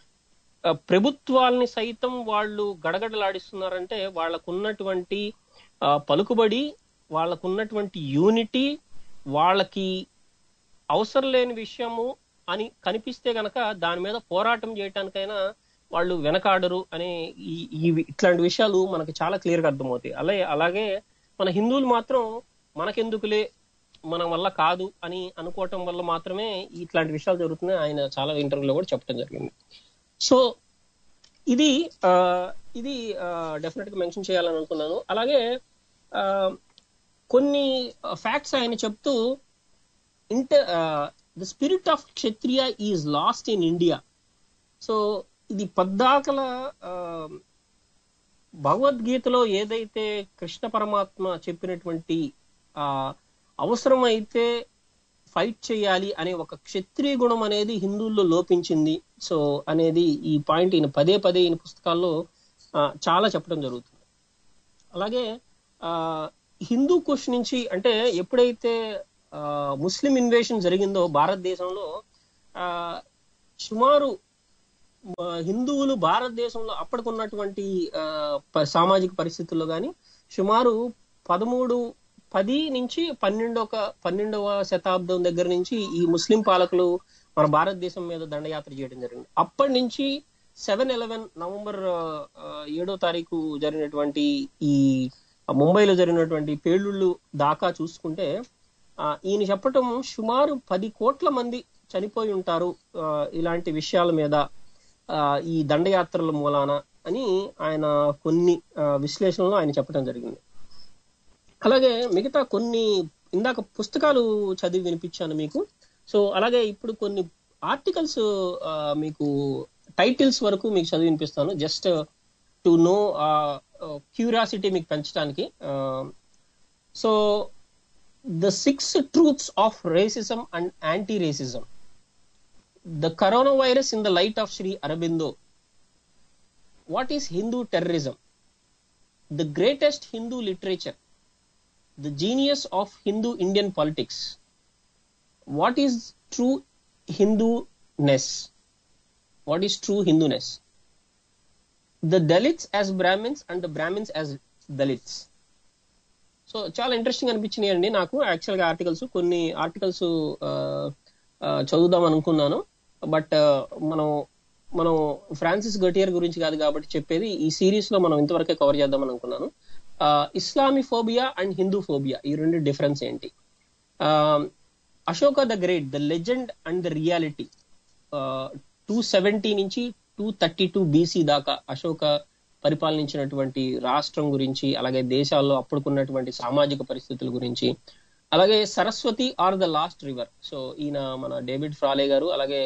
ఆ, ప్రభుత్వాల్ని సైతం వాళ్ళు గడగడలాడిస్తున్నారంటే వాళ్ళకున్నటువంటి ఆ, పలుకుబడి వాళ్ళకున్నటువంటి యూనిటీ వాళ్ళకి అవసరం లేని విషయము అని కనిపిస్తే గనక దాని మీద పోరాటం చేయటానికైనా వాళ్ళు వెనకాడరు అనే ఈ ఈ ఇట్లాంటి విషయాలు మనకి చాలా క్లియర్ గా అర్థమవుతాయి అలాగే అలాగే మన హిందువులు మాత్రం మనకెందుకులే మన వల్ల కాదు అని అనుకోవటం వల్ల మాత్రమే ఇట్లాంటి విషయాలు జరుగుతున్నాయి ఆయన చాలా ఇంటర్వ్యూలో కూడా చెప్పడం జరిగింది సో ఇది ఆ, ఇది డెఫినెట్ గా మెన్షన్ చేయాలని అనుకున్నాను అలాగే ఆ, కొన్ని ఫ్యాక్ట్స్ ఆయన చెప్తూ enter the spirit of Kshatriya is lost in India so ఇది పద్దాకల ఆ, భగవద్గీతలో ఏదైతే కృష్ణ పరమాత్మ చెప్పినటువంటి ఆ అవసరమైతే ఫైట్ చేయాలి అనే ఒక క్షత్రియ గుణం అనేది హిందువుల్లో లోపించింది సో అనేది ఈ పాయింట్ ఈయన పదే పదే ఈయన పుస్తకాల్లో ఆ, చాలా చెప్పడం జరుగుతుంది అలాగే ఆ హిందూ కుష్ నుంచి అంటే ఎప్పుడైతే ఆ, ముస్లిం ఇన్వేషన్ జరిగిందో భారతదేశంలో ఆ సుమారు ఆ, హిందువులు భారతదేశంలో అప్పటికున్నటువంటి ఆ, ప- సామాజిక పరిస్థితుల్లో కానీ సుమారు పదమూడు పది నుంచి పన్నెండవ పన్నెండవ శతాబ్దం దగ్గర నుంచి ఈ ముస్లిం పాలకులు మన భారతదేశం మీద దండయాత్ర చేయడం జరిగింది అప్పటి నుంచి సెవెన్ ఎలెవెన్ నవంబర్ ఆ, ఆ, ఏడో తారీఖు జరిగినటువంటి ఈ ముంబైలో జరిగినటువంటి పేలుళ్ళు దాకా చూసుకుంటే ఆ, ఈయన చెప్పటం సుమారు పది కోట్ల మంది చనిపోయి ఉంటారు ఆ, ఇలాంటి విషయాల మీద ఆ, ఈ దండయాత్రల మూలాన అని ఆయన కొన్ని ఆ, విశ్లేషణలు ఆయన చెప్పడం జరిగింది అలాగే మిగతా కొన్ని ఇందాక పుస్తకాలు చదివి వినిపించాను మీకు సో అలాగే ఇప్పుడు కొన్ని ఆర్టికల్స్ మీకు టైటిల్స్ వరకు మీకు చదివి వినిపిస్తాను జస్ట్ టు నో క్యూరియాసిటీ మీకు పెంచడానికి so the six truths of racism and anti racism the corona virus in the light of Sri Aurobindo what is Hindu terrorism the greatest Hindu literature the genius of Hindu Indian politics. What is true Hindu-ness? What is true Hindu-ness? The Dalits as Brahmins and the Brahmins as Dalits. So చాలా interesting అనిపించినాయి అండి నాకు యాక్చువల్గా articles కొన్ని articles చదువుదాం అనుకున్నాను but మనం మనం ఫ్రాన్సిస్ గటియర్ గురించి కాదు కాబట్టి చెప్పేది ఈ సిరీస్ లో మనం ఇంతవరకే కవర్ చేద్దాం అనుకున్నాను ఇస్లామిఫోబియా అండ్ హిందూ ఫోబియా ఈ రెండు డిఫరెన్స్ ఏంటి Ashoka the great the legend and the reality two seventy నుంచి టూ థర్టీ టూ బీసీ దాకా అశోక పరిపాలించినటువంటి రాష్ట్రం గురించి అలాగే దేశాల్లో అప్పుడుకున్నటువంటి సామాజిక పరిస్థితుల గురించి అలాగే Saraswati are the lost river so ఈయన మన డేవిడ్ ఫ్రాలే గారు అలాగే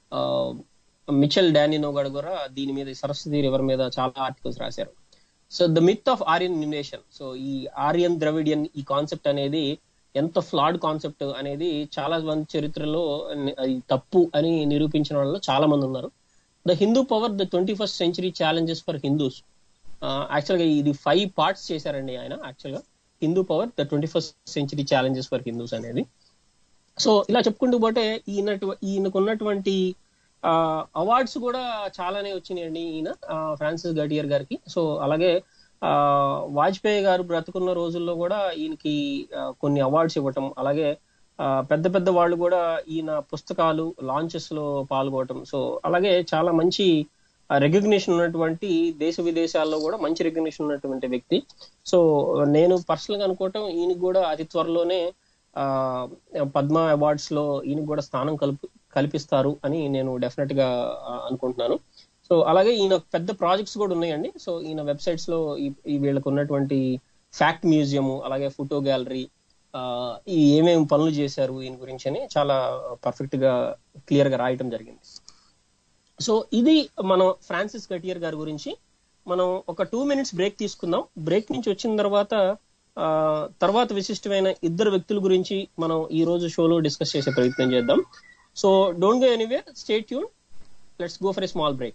మిచెల్ డానినో గారు కూడా దీని మీద సరస్వతి రివర్ మీద చాలా ఆర్టికల్స్ రాశారు so the myth of Aryan invasion so ఈ ఆర్యన్ ద్రవిడియన్ ఈ కాన్సెప్ట్ అనేది ఎంత ఫ్లాడ్ కాన్సెప్ట్ అనేది చాలా మంది చరిత్రలో అది తప్పు అని నిరూపించిన వాళ్ళు చాలా మంది ఉన్నారు the Hindu power the twenty first century challenges for Hindus యాక్చువల్గా ఇది ఫైవ్ పార్ట్స్ చేశారండి ఆయన యాక్చువల్గా Hindu power the twenty first century challenges for Hindus అనేది సో ఇలా చెప్పుకుంటూ పోతే ఈయన ఈయనకు ఉన్నటువంటి అవార్డ్స్ కూడా చాలానే వచ్చినాయండి ఈయన ఫ్రాన్సిస్ గటియర్ గారికి సో అలాగే వాజ్పేయి గారు బ్రతుకున్న రోజుల్లో కూడా ఈయనకి కొన్ని అవార్డ్స్ ఇవ్వటం అలాగే పెద్ద పెద్ద వాళ్ళు కూడా ఈయన పుస్తకాలు లాంచెస్ లో పాల్గొవటం సో అలాగే చాలా మంచి రికగ్నిషన్ ఉన్నటువంటి దేశ విదేశాల్లో కూడా మంచి రికగ్నిషన్ ఉన్నటువంటి వ్యక్తి సో నేను పర్సనల్ గా అనుకోవటం ఈయనకి కూడా అతి త్వరలోనే ఆ పద్మ అవార్డ్స్ లో ఈయనకి కూడా స్థానం కల్పి కల్పిస్తారు అని నేను డెఫినెట్ గా అనుకుంటున్నాను సో అలాగే ఈయన పెద్ద ప్రాజెక్ట్స్ కూడా ఉన్నాయండి సో ఈయన వెబ్సైట్స్ లో ఈ వీళ్ళకు ఉన్నటువంటి ఫ్యాక్ట్ మ్యూజియం అలాగే ఫోటో గ్యాలరీ ఈ ఏమేమి పనులు చేశారు ఈయన గురించి అని చాలా పర్ఫెక్ట్ గా క్లియర్ గా రాయటం జరిగింది సో ఇది మనం ఫ్రాన్సిస్ గటియర్ గారి గురించి మనం ఒక టూ మినిట్స్ బ్రేక్ తీసుకుందాం బ్రేక్ నుంచి వచ్చిన తర్వాత తర్వాత విశిష్టమైన ఇద్దరు వ్యక్తుల గురించి మనం ఈ రోజు షోలో డిస్కస్ చేసే ప్రయత్నం చేద్దాం so don't go anyway stay tune let's go for a small break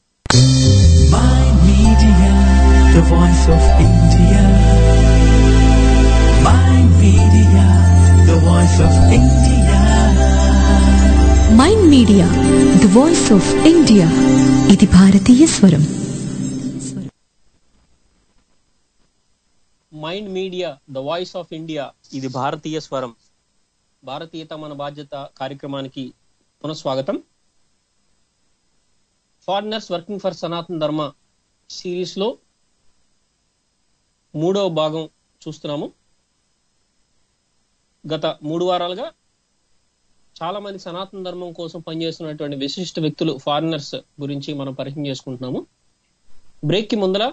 My Media, the voice of India. My Media, the voice of India. Mind media the voice of India ఇది భారతీయ స్వరం mind media the voice of India ఇది భారతీయ స్వరం భారతీయత మన బాధ్యత కార్యక్రమానికి పునఃస్వాగతం ఫారినర్స్ వర్కింగ్ ఫర్ సనాతన్ ధర్మ సిరీస్ లో మూడవ భాగం చూస్తున్నాము గత మూడు వారాలుగా చాలా మంది సనాతన ధర్మం కోసం పనిచేస్తున్నటువంటి విశిష్ట వ్యక్తులు ఫారినర్స్ గురించి మనం పరిచయం చేసుకుంటున్నాము బ్రేక్ కి ముందర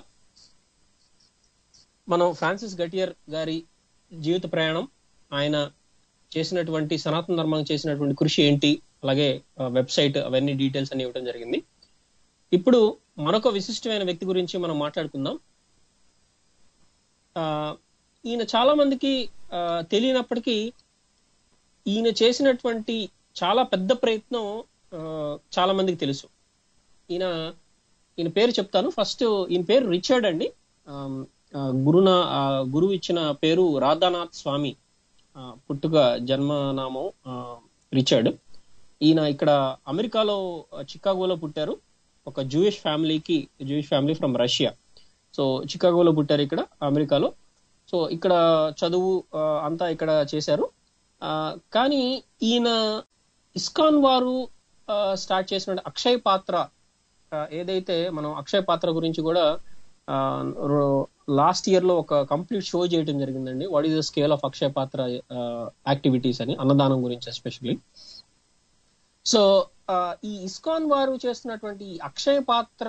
మనం ఫ్రాన్సిస్ గటియర్ గారి జీవిత ప్రయాణం ఆయన చేసినటువంటి సనాతన ధర్మానికి చేసినటువంటి కృషి ఏంటి అలాగే వెబ్సైట్ అవన్నీ డీటెయిల్స్ అన్ని ఇవ్వడం జరిగింది ఇప్పుడు మరొక విశిష్టమైన వ్యక్తి గురించి మనం మాట్లాడుకుందాం ఈయన చాలా మందికి తెలియనప్పటికీ ఈయన చేసినటువంటి చాలా పెద్ద ప్రయత్నం ఆ, చాలా మందికి తెలుసు ఈయన ఈయన పేరు చెప్తాను ఫస్ట్ ఈయన పేరు రిచర్డ్ అండి ఆమ్, ఆ, గురున ఆ, గురువు ఇచ్చిన పేరు రాధానాథ్ స్వామి ఆ, పుట్టుక జన్మనామం ఆ, రిచర్డ్ ఈయన ఇక్కడ అమెరికాలో ఆ, చికాగోలో పుట్టారు ఒక జూయిష్ ఫ్యామిలీకి Jewish family from Russia so చికాగోలో పుట్టారు ఇక్కడ అమెరికాలో సో ఇక్కడ చదువు ఆ, అంతా ఇక్కడ చేశారు ఆ, కానీ ఈయన ఇస్కాన్ వారు స్టార్ట్ చేసిన అక్షయ్ పాత్ర ఆ, ఏదైతే మనం అక్షయ్ పాత్ర గురించి కూడా లాస్ట్ ఇయర్ లో ఒక కంప్లీట్ షో చేయడం జరిగిందండి what is the scale of Akshay Patra activities అని అన్నదానం గురించి ఎస్పెషల్లీ సో ఈ ఇస్కాన్ వారు చేస్తున్నటువంటి ఈ అక్షయ పాత్ర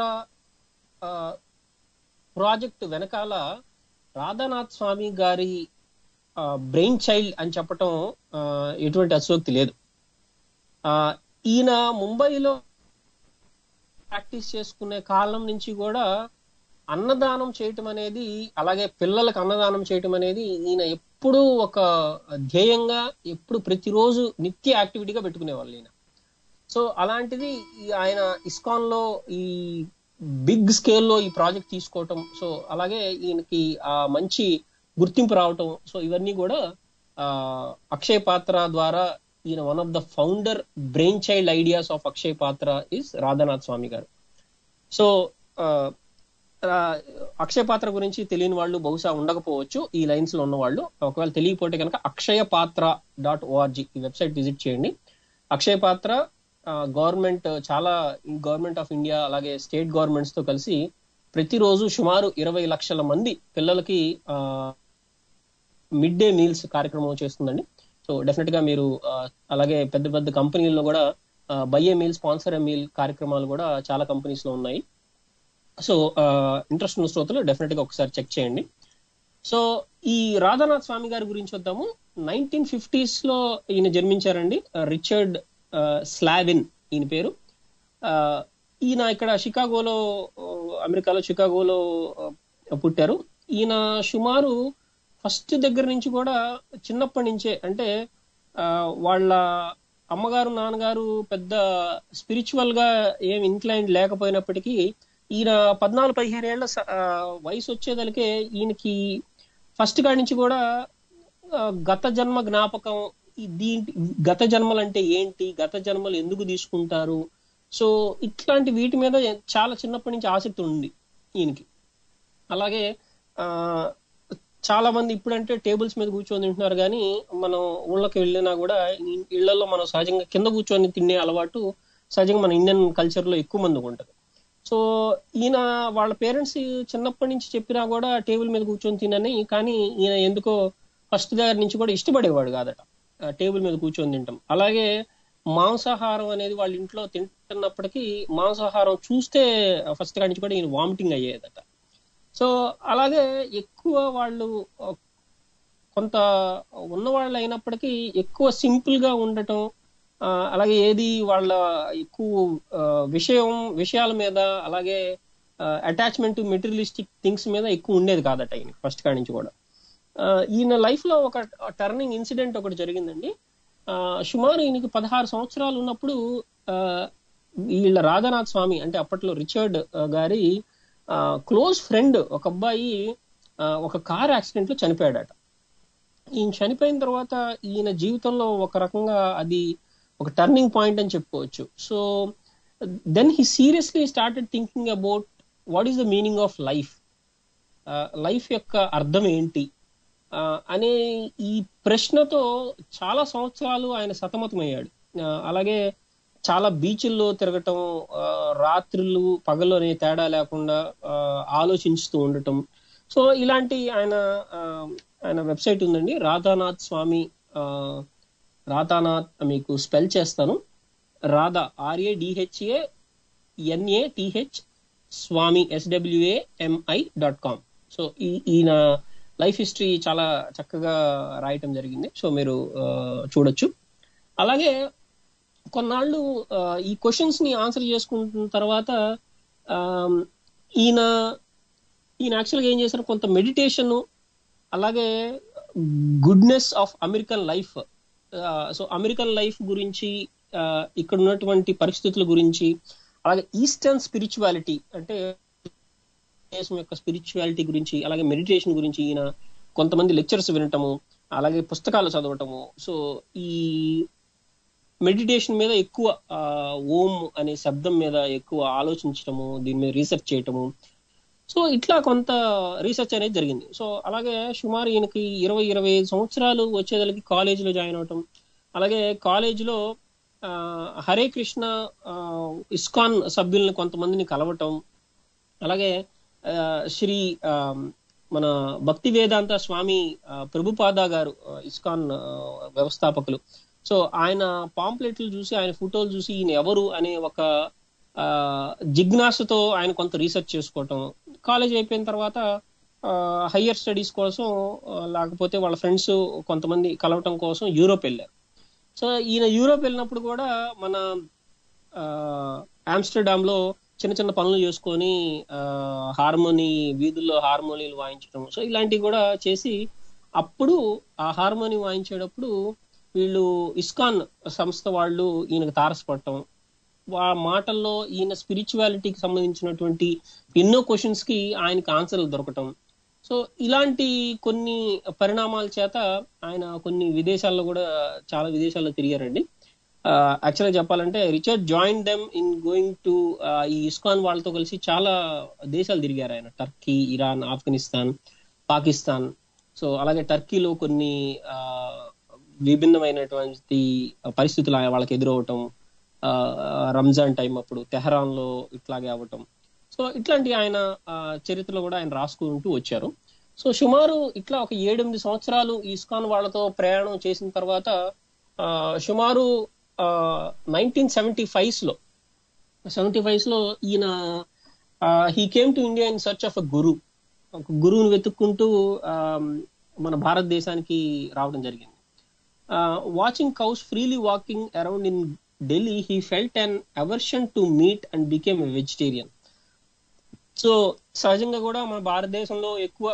ప్రాజెక్ట్ వెనకాల రాధానాథ్ స్వామి గారి బ్రెయిన్ చైల్డ్ అని చెప్పటం ఆ, ఎటువంటి అసోక్తి లేదు ఆ, ఈయన ముంబైలో ప్రాక్టీస్ చేసుకునే కాలం నుంచి కూడా అన్నదానం చేయటం అనేది అలాగే పిల్లలకు అన్నదానం చేయటం అనేది ఈయన ఎప్పుడూ ఒక ధ్యేయంగా ఎప్పుడు ప్రతిరోజు నిత్య యాక్టివిటీగా పెట్టుకునేవాళ్ళు ఈయన సో అలాంటిది ఈ ఆయన ఇస్కాన్ లో ఈ బిగ్ స్కేల్లో ఈ ప్రాజెక్ట్ తీసుకోవటం సో అలాగే ఈయనకి ఆ మంచి గుర్తింపు రావటం సో ఇవన్నీ కూడా ఆ అక్షయ్ పాత్ర ద్వారా ఈయన one of the founder brainchild ideas of Akshay Patra is Radhanath స్వామి గారు సో ఆ, ఆ, అక్షయ పాత్ర గురించి తెలియని వాళ్ళు బహుశా ఉండకపోవచ్చు ఈ లైన్స్ లో ఉన్న వాళ్ళు ఒకవేళ తెలియకపోతే కనుక అక్షయ పాత్ర డాట్ ఓఆర్జీ ఈ వెబ్సైట్ విజిట్ చేయండి అక్షయ పాత్ర గవర్నమెంట్ చాలా గవర్నమెంట్ ఆఫ్ ఇండియా అలాగే స్టేట్ గవర్నమెంట్స్ తో కలిసి ప్రతిరోజు సుమారు ఇరవై లక్షల మంది పిల్లలకి మిడ్ డే మీల్స్ కార్యక్రమం చేస్తుందండి సో డెఫినెట్ గా మీరు ఆ, అలాగే పెద్ద పెద్ద కంపెనీల్లో కూడా buy a meal sponsor a meal కార్యక్రమాలు కూడా చాలా కంపెనీస్ లో ఉన్నాయి సో ఇంట్రెస్ట్ ఉన్న శ్రోతలు డెఫినెట్ గా ఒకసారి చెక్ చేయండి సో ఈ రాధానాథ్ స్వామి గారి గురించి వద్దాము నైన్టీన్ ఫిఫ్టీస్ లో ఈయన జన్మించారండి రిచర్డ్ స్లావిన్ ఈయన పేరు ఆ, ఈయన ఇక్కడ షికాగోలో ఆ, అమెరికాలో షికాగోలో ఆ, పుట్టారు ఈయన సుమారు ఫస్ట్ దగ్గర నుంచి కూడా చిన్నప్పటి నుంచే అంటే ఆ, వాళ్ళ అమ్మగారు నాన్నగారు పెద్ద స్పిరిచువల్ గా ఏం ఇంక్లైన్ లేకపోయినప్పటికీ ఈయన పద్నాలుగు పదిహేను ఏళ్ల స- ఆ, వయసు వచ్చేదలికే ఈయనకి ఫస్ట్ కాడి నుంచి కూడా ఆ, గత జన్మ జ్ఞాపకం ఈ దీంటి గత జన్మలు అంటే ఏంటి గత జన్మలు ఎందుకు తీసుకుంటారు సో ఇట్లాంటి వీటి మీద చాలా చిన్నప్పటి నుంచి ఆసక్తి ఉంది ఈయనకి అలాగే ఆ చాలా మంది ఇప్పుడంటే టేబుల్స్ మీద కూర్చొని తింటున్నారు కానీ మనం ఊళ్ళకి వెళ్ళినా కూడా ఈ- ఇళ్లలో మనం సహజంగా కింద కూర్చొని తినే అలవాటు సహజంగా మన ఇండియన్ కల్చర్ లో ఎక్కువ మందికి ఉంటుంది సో ఈయన వాళ్ళ పేరెంట్స్ చిన్నప్పటి నుంచి చెప్పినా కూడా టేబుల్ మీద కూర్చొని తినని కానీ ఈయన ఎందుకో ఫస్ట్ దగ్గర నుంచి కూడా ఇష్టపడేవాడు కాదట ఆ టేబుల్ మీద కూర్చొని తింటాం అలాగే మాంసాహారం అనేది వాళ్ళ ఇంట్లో తింటున్నప్పటికీ మాంసాహారం చూస్తే ఫస్ట్ కాడి నుంచి కూడా ఈయన వామిటింగ్ అయ్యేదట సో అలాగే ఎక్కువ వాళ్ళు ఆ, కొంత ఉన్నవాళ్ళు అయినప్పటికీ ఎక్కువ సింపుల్ గా ఉండటం ఆ, అలాగే ఏది వాళ్ళ ఎక్కువ ఆ, విషయం విషయాల మీద అలాగే అటాచ్మెంట్ మెటీరియలిస్టిక్ థింగ్స్ మీద ఎక్కువ ఉండేది కాదట ఈయన ఫస్ట్ కాడి నుంచి కూడా ఆ, ఈయన లైఫ్ లో ఒక టర్నింగ్ ఇన్సిడెంట్ ఒకటి జరిగిందండి ఆ, సుమారు ఈయనకి పదహారు సంవత్సరాలు ఉన్నప్పుడు ఆ, వీళ్ళ రాధానాథ్ స్వామి అంటే అప్పట్లో రిచర్డ్ ఆ, గారి క్లోజ్ ఫ్రెండ్ ఒక అబ్బాయి ఆ, ఒక కార్ యాక్సిడెంట్ లో చనిపోయాడట ఈయన చనిపోయిన తర్వాత ఈయన జీవితంలో ఒక రకంగా అది ఒక టర్నింగ్ పాయింట్ అని చెప్పుకోవచ్చు so then he seriously started thinking about what is the meaning of life life యొక్క అర్థం ఏంటి ఆ, అనే ఈ ప్రశ్నతో చాలా సంవత్సరాలు ఆయన సతమతమయ్యాడు ఆ, అలాగే చాలా బీచ్ల్లో తిరగటం ఆ, రాత్రులు పగలు అనే తేడా లేకుండా ఆ, ఆలోచించుతూ ఉండటం సో ఇలాంటి ఆయన ఆ, ఆయన వెబ్సైట్ ఉందండి రాధానాథ్ స్వామి ఆ, రాధానాథ్ మీకు స్పెల్ చేస్తాను Radha R A D H A N A T H Swami S W A M I dot com so ఈ ఈయన లైఫ్ హిస్టరీ చాలా చక్కగా రాయటం జరిగింది సో మీరు ఆ, చూడొచ్చు అలాగే కొన్నాళ్ళు ఆ, ఈ క్వశ్చన్స్ ని ఆన్సర్ చేసుకుంటున్న తర్వాత ఆ, ఈయన ఈయన యాక్చువల్గా ఏం చేశారు కొంత మెడిటేషన్ అలాగే goodness of American life so American life గురించి ఆ, ఇక్కడ ఉన్నటువంటి పరిస్థితుల గురించి అలాగే ఈస్టర్న్ స్పిరిచువాలిటీ అంటే దేశం యొక్క స్పిరిచువాలిటీ గురించి అలాగే మెడిటేషన్ గురించి ఈయన కొంతమంది లెక్చర్స్ వినటము అలాగే పుస్తకాలు చదవటము సో ఈ మెడిటేషన్ మీద ఎక్కువ ఆ, ఓం అనే శబ్దం మీద ఎక్కువ ఆలోచించటము దీని మీద రీసెర్చ్ చేయటము సో ఇట్లా కొంత రీసెర్చ్ అనేది జరిగింది సో అలాగే సుమారు ఈయనకి ఇరవై ఇరవై ఐదు సంవత్సరాలు వచ్చేదలకి కాలేజీలో జాయిన్ అవటం అలాగే కాలేజీలో ఆ, హరే కృష్ణ ఆ, ఇస్కాన్ సభ్యుల్ని కొంతమందిని కలవటం అలాగే ఆ, శ్రీ ఆ, మన భక్తి వేదాంత స్వామి ఆ, ప్రభుపాద గారు ఆ, ఇస్కాన్ ఆ, వ్యవస్థాపకులు సో ఆయన పాంప్లెట్లు చూసి ఆయన ఫోటోలు చూసి ఈయన ఎవరు అనే ఒక ఆ, జిజ్ఞాసతో ఆయన కొంత రీసెర్చ్ చేసుకోవటం కాలేజ్ అయిపోయిన తర్వాత హయ్యర్ స్టడీస్ కోసం ఆ, లేకపోతే వాళ్ళ ఫ్రెండ్స్ కొంతమంది కలవటం కోసం యూరోప్ వెళ్ళారు సో ఈయన యూరోప్ వెళ్ళినప్పుడు కూడా మన ఆ, ఆమ్స్టర్డామ్ లో చిన్న చిన్న పనులు చేసుకొని ఆ, హార్మోని వీధుల్లో హార్మోనీలు వాయించడం సో ఇలాంటివి కూడా చేసి అప్పుడు ఆ హార్మోని వాయించేటప్పుడు వీళ్ళు ఇస్కాన్ సంస్థ వాళ్ళు ఈయనకు తారసపడటం ఆ మాటల్లో ఈయన స్పిరిచువాలిటీకి సంబంధించినటువంటి ఎన్నో క్వశ్చన్స్ కి ఆయనకి ఆన్సర్లు దొరకటం సో ఇలాంటి కొన్ని పరిణామాల చేత ఆయన కొన్ని విదేశాల్లో కూడా చాలా విదేశాల్లో తిరిగారండి యాక్చువల్గా చెప్పాలంటే Richard join them in going to ఈ ఇస్కాన్ వాళ్ళతో కలిసి చాలా దేశాలు తిరిగారు ఆయన Turkey Iran Afghanistan Pakistan so అలాగే టర్కీలో కొన్ని ఆ, విభిన్నమైనటువంటి పరిస్థితులు ఆయన వాళ్ళకి ఎదురవటం ఆ, రంజాన్ టైం అప్పుడు తెహరాన్ లో ఇట్లాగే అవ్వటం సో ఇట్లాంటి ఆయన ఆ, చరిత్రలో కూడా ఆయన రాసుకుంటూ వచ్చారు సో సుమారు ఇట్లా ఒక ఏడెనిమిది సంవత్సరాలు ఇస్కాన్ వాళ్ళతో ప్రయాణం చేసిన తర్వాత ఆ, సుమారు నైన్టీన్ సెవెంటీ ఫైవ్స్ లో సెవెంటీ ఫైవ్స్ లో ఈయన he came to India in search of a guru ఒక గురువుని వెతుక్కుంటూ ఆ, మన భారతదేశానికి రావడం జరిగింది watching cows freely walking around in Delhi he felt an aversion to meat and became a vegetarian so సహజంగా కూడా మన భారతదేశంలో ఎక్కువ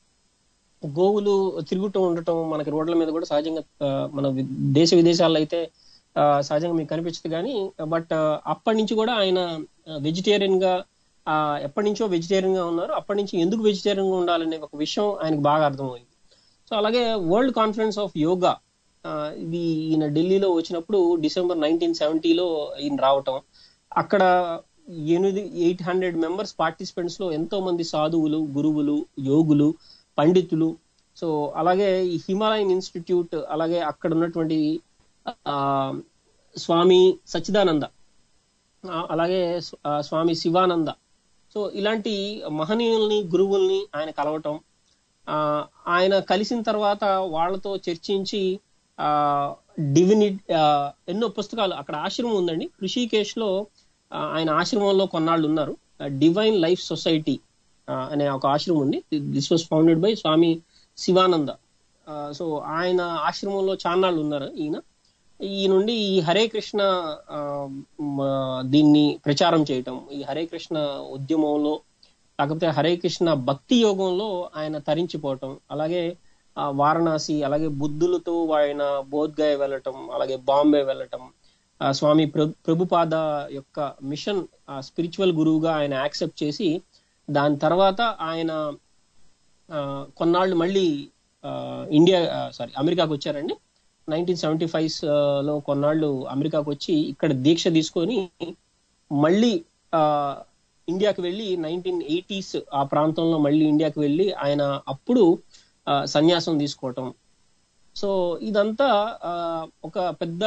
గోవులు తిరుగుతూ ఉండటం మనకి రోడ్ల మీద కూడా సహజంగా ఆ, మన వి- దేశ విదేశాల్లో అయితే ఆ, సహజంగా మీకు కనిపించదు కానీ బట్ అప్పటి నుంచి కూడా ఆయన వెజిటేరియన్ గా ఆ, ఎప్పటి నుంచో వెజిటేరియన్ గా ఉన్నారు అప్పటి నుంచి ఎందుకు వెజిటేరియన్ గా ఉండాలనే ఒక విషయం ఆయనకు బాగా అర్థమైంది సో అలాగే వరల్డ్ కాన్ఫరెన్స్ ఆఫ్ యోగా ఇది ఈయన ఢిల్లీలో వచ్చినప్పుడు డిసెంబర్ నైన్టీన్ సెవెంటీలో ఈయన రావటం అక్కడ ఎనిమిది ఎయిట్ హండ్రెడ్ మెంబర్స్ పార్టిసిపెంట్స్ లో ఎంతో మంది సాధువులు గురువులు యోగులు పండితులు సో అలాగే ఈ హిమాలయన్ ఇన్స్టిట్యూట్ అలాగే అక్కడ ఉన్నటువంటి ఆ, స్వామి సచ్చిదానంద ఆ, అలాగే స్వ- ఆ, స్వామి శివానంద సో ఇలాంటి మహనీయుల్ని గురువుల్ని ఆయన కలవటం ఆ, ఆయన కలిసిన తర్వాత వాళ్ళతో చర్చించి ఆ డివిని ఆ, ఎన్నో పుస్తకాలు అక్కడ ఆశ్రమం ఉందండి ఋషికేశ్ లో ఆ, ఆయన ఆశ్రమంలో కొన్నాళ్ళు ఉన్నారు డివైన్ లైఫ్ సొసైటీ అనే ఒక ఆశ్రమం ఉంది this was founded by Swami Sivananda so ఆయన ఆశ్రమంలో చాన్నాళ్ళు ఉన్నారు ఈయన ఈ నుండి ఈ హరే కృష్ణ ఆ, మ, దీన్ని ప్రచారం చేయటం ఈ హరే కృష్ణ ఉద్యమంలో కాకపోతే హరే కృష్ణ భక్తి యోగంలో ఆయన తరించిపోవటం అలాగే ఆ, వారణాసి అలాగే బుద్ధులతో ఆయన బోధ్గయ వెళ్ళటం అలాగే బాంబే వెళ్ళటం ఆ, స్వామి ప్రభు ప్రభుపాద యొక్క మిషన్ స్పిరిచువల్ గురువుగా ఆయన యాక్సెప్ట్ చేసి దాని తర్వాత ఆయన ఆ, కొన్నాళ్ళు మళ్ళీ ఆ, ఇండియా సారీ అమెరికాకు వచ్చారండి నైన్టీన్ సెవెంటీ ఫైవ్ లో కొన్నాళ్ళు అమెరికాకు వచ్చి ఇక్కడ దీక్ష తీసుకొని మళ్ళీ ఆ, ఇండియాకి వెళ్ళి నైన్టీన్ ఎయిటీస్ ఆ ప్రాంతంలో మళ్ళీ ఇండియాకి వెళ్ళి ఆయన అప్పుడు ఆ, సన్యాసం తీసుకోవటం సో ఇదంతా ఆ, ఒక పెద్ద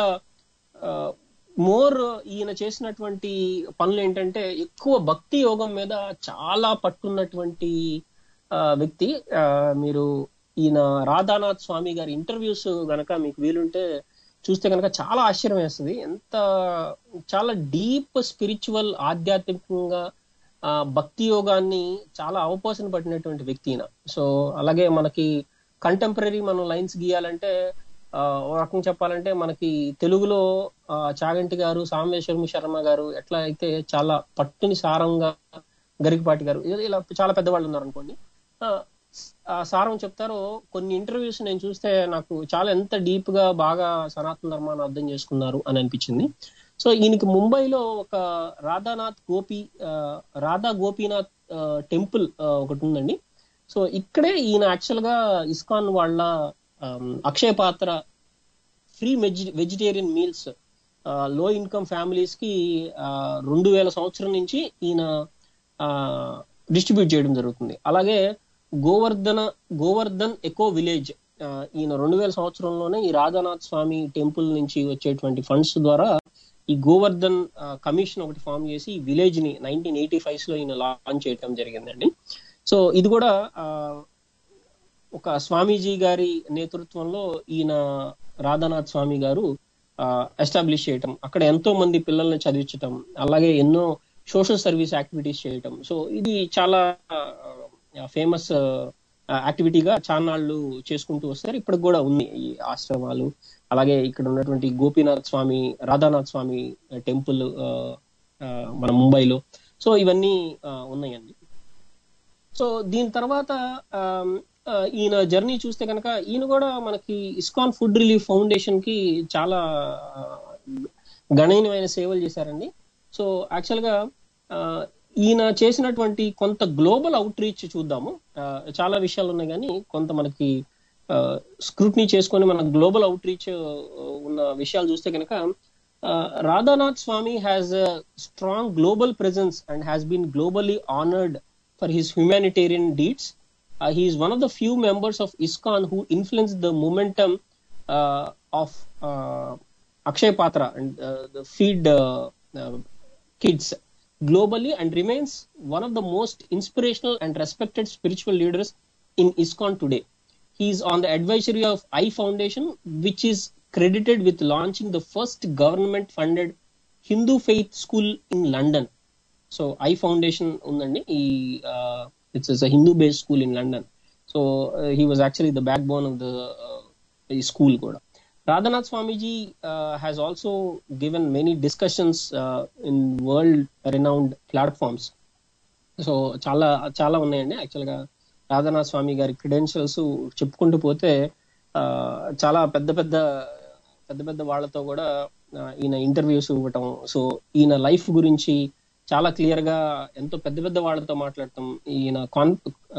మోర్ ఈయన చేసినటువంటి పనులు ఏంటంటే ఎక్కువ భక్తి యోగం మీద చాలా పట్టున్నటువంటి ఆ, వ్యక్తి ఆ, మీరు ఈయన రాధానాథ్ స్వామి గారి ఇంటర్వ్యూస్ గనక మీకు వీలుంటే చూస్తే కనుక చాలా ఆశ్చర్యం వేస్తుంది ఎంత చాలా డీప్ స్పిరిచువల్ ఆధ్యాత్మికంగా ఆ, భక్తి యోగాన్ని చాలా అవపోసన పట్టినటువంటి వ్యక్తి ఈయన సో అలాగే మనకి కంటెంపరీ మనం లైన్స్ గీయాలంటే ఆ, ఓ రకంగా చెప్పాలంటే మనకి తెలుగులో ఆ, చాగంటి గారు సామేశ్వరం శర్మ గారు ఎట్లా అయితే చాలా పట్టుని సారంగా గరికపాటి గారు ఇలా- ఇలా చాలా పెద్దవాళ్ళు ఉన్నారు అనుకోండి ఆ, ఆ, సారం చెప్తారో కొన్ని ఇంటర్వ్యూస్ నేను చూస్తే నాకు చాలా ఎంత డీప్ గా బాగా సనాతన ధర్మాన్ని అర్థం చేసుకున్నారు అని అనిపించింది సో ఈయనకి ముంబైలో ఒక రాధానాథ్ గోపి ఆ, రాధా గోపీనాథ్ టెంపుల్ ఒకటి ఉందండి సో ఇక్కడే ఈయన యాక్చువల్ గా ఇస్కాన్ వాళ్ళ ఆమ్, Akshaya Patra free vegetarian meals low income families కి ఆ, రెండు వేల సంవత్సరం నుంచి ఈయన డిస్ట్రిబ్యూట్ చేయడం జరుగుతుంది అలాగే గోవర్ధన గోవర్ధన్ ఎకో విలేజ్ ఆ, ఈయన రెండు వేల సంవత్సరంలోనే ఈ రాధానాథ్ స్వామి టెంపుల్ నుంచి వచ్చేటువంటి ఫండ్స్ ద్వారా ఈ గోవర్ధన్ ఆ, కమిషన్ ఒకటి ఫామ్ చేసి ఈ విలేజ్ ని నైన్టీన్ ఎయిటీ ఫైవ్ లో ఈయన లాంచ్ చేయడం జరిగిందండి సో ఇది కూడా ఆ, ఒక స్వామీజీ గారి నేతృత్వంలో ఈయన రాధానాథ్ స్వామి గారు ఎస్టాబ్లిష్ చేయటం అక్కడ ఎంతో మంది పిల్లల్ని చదివించటం అలాగే ఎన్నో సోషల్ సర్వీస్ యాక్టివిటీస్ చేయటం సో ఇది చాలా ఫేమస్ యాక్టివిటీగా చాన్నాళ్ళు చేసుకుంటూ వస్తారు ఇప్పటికి కూడా ఉంది ఈ ఆశ్రమాలు అలాగే ఇక్కడ ఉన్నటువంటి గోపీనాథ్ స్వామి రాధానాథ్ స్వామి టెంపుల్ మన ముంబైలో సో ఇవన్నీ ఆ, ఉన్నాయండి సో దీని తర్వాత ఆమ్, ఆ, ఈయన జర్నీ చూస్తే కనుక ఈయన కూడా మనకి ఇస్కాన్ ఫుడ్ రిలీఫ్ ఫౌండేషన్ కి చాలా ఆ, గణనీయమైన సేవలు చేశారండి సో యాక్చువల్ గా ఆ, ఈయన చేసినటువంటి కొంత గ్లోబల్ అవుట్ రీచ్ చూద్దాము ఆ, చాలా విషయాలు ఉన్నాయి కానీ కొంత మనకి స్క్రూట్నీ చేసుకొని మన గ్లోబల్ అవుట్ రీచ్ ఉన్న విషయాలు చూస్తే కనుక Radhanath Swami has strong global presence and has been globally honoured for his humanitarian deeds uh, he is one of the few members of ISKCON who influenced the momentum uh, of uh, Akshay Patra and uh, the feed uh, uh, kids globally and remains one of the most inspirational and respected spiritual leaders in ISKCON today. He is on the advisory of I Foundation, which is credited with launching the first government funded Hindu faith school in London. So I foundation ఉందండి ఈ it's is Hindu based school in London so he was actually the backbone of the ఈ school కూడా Radhanath Swamiji has also given many discussions in world renowned platforms so చాలా చాలా ఉన్నాయండి actual గా రాధానాథ్ స్వామి గారి credentials చెప్పుకుంటూ పోతే ఆ, చాలా పెద్ద పెద్ద పెద్ద పెద్ద వాళ్ళతో కూడా ఆ, ఈయన ఇంటర్వ్యూస్ ఇవ్వటం సో ఈయన లైఫ్ గురించి చాలా క్లియర్ గా ఎంతో పెద్ద పెద్ద వాళ్ళతో మాట్లాడటం ఈయన కాన్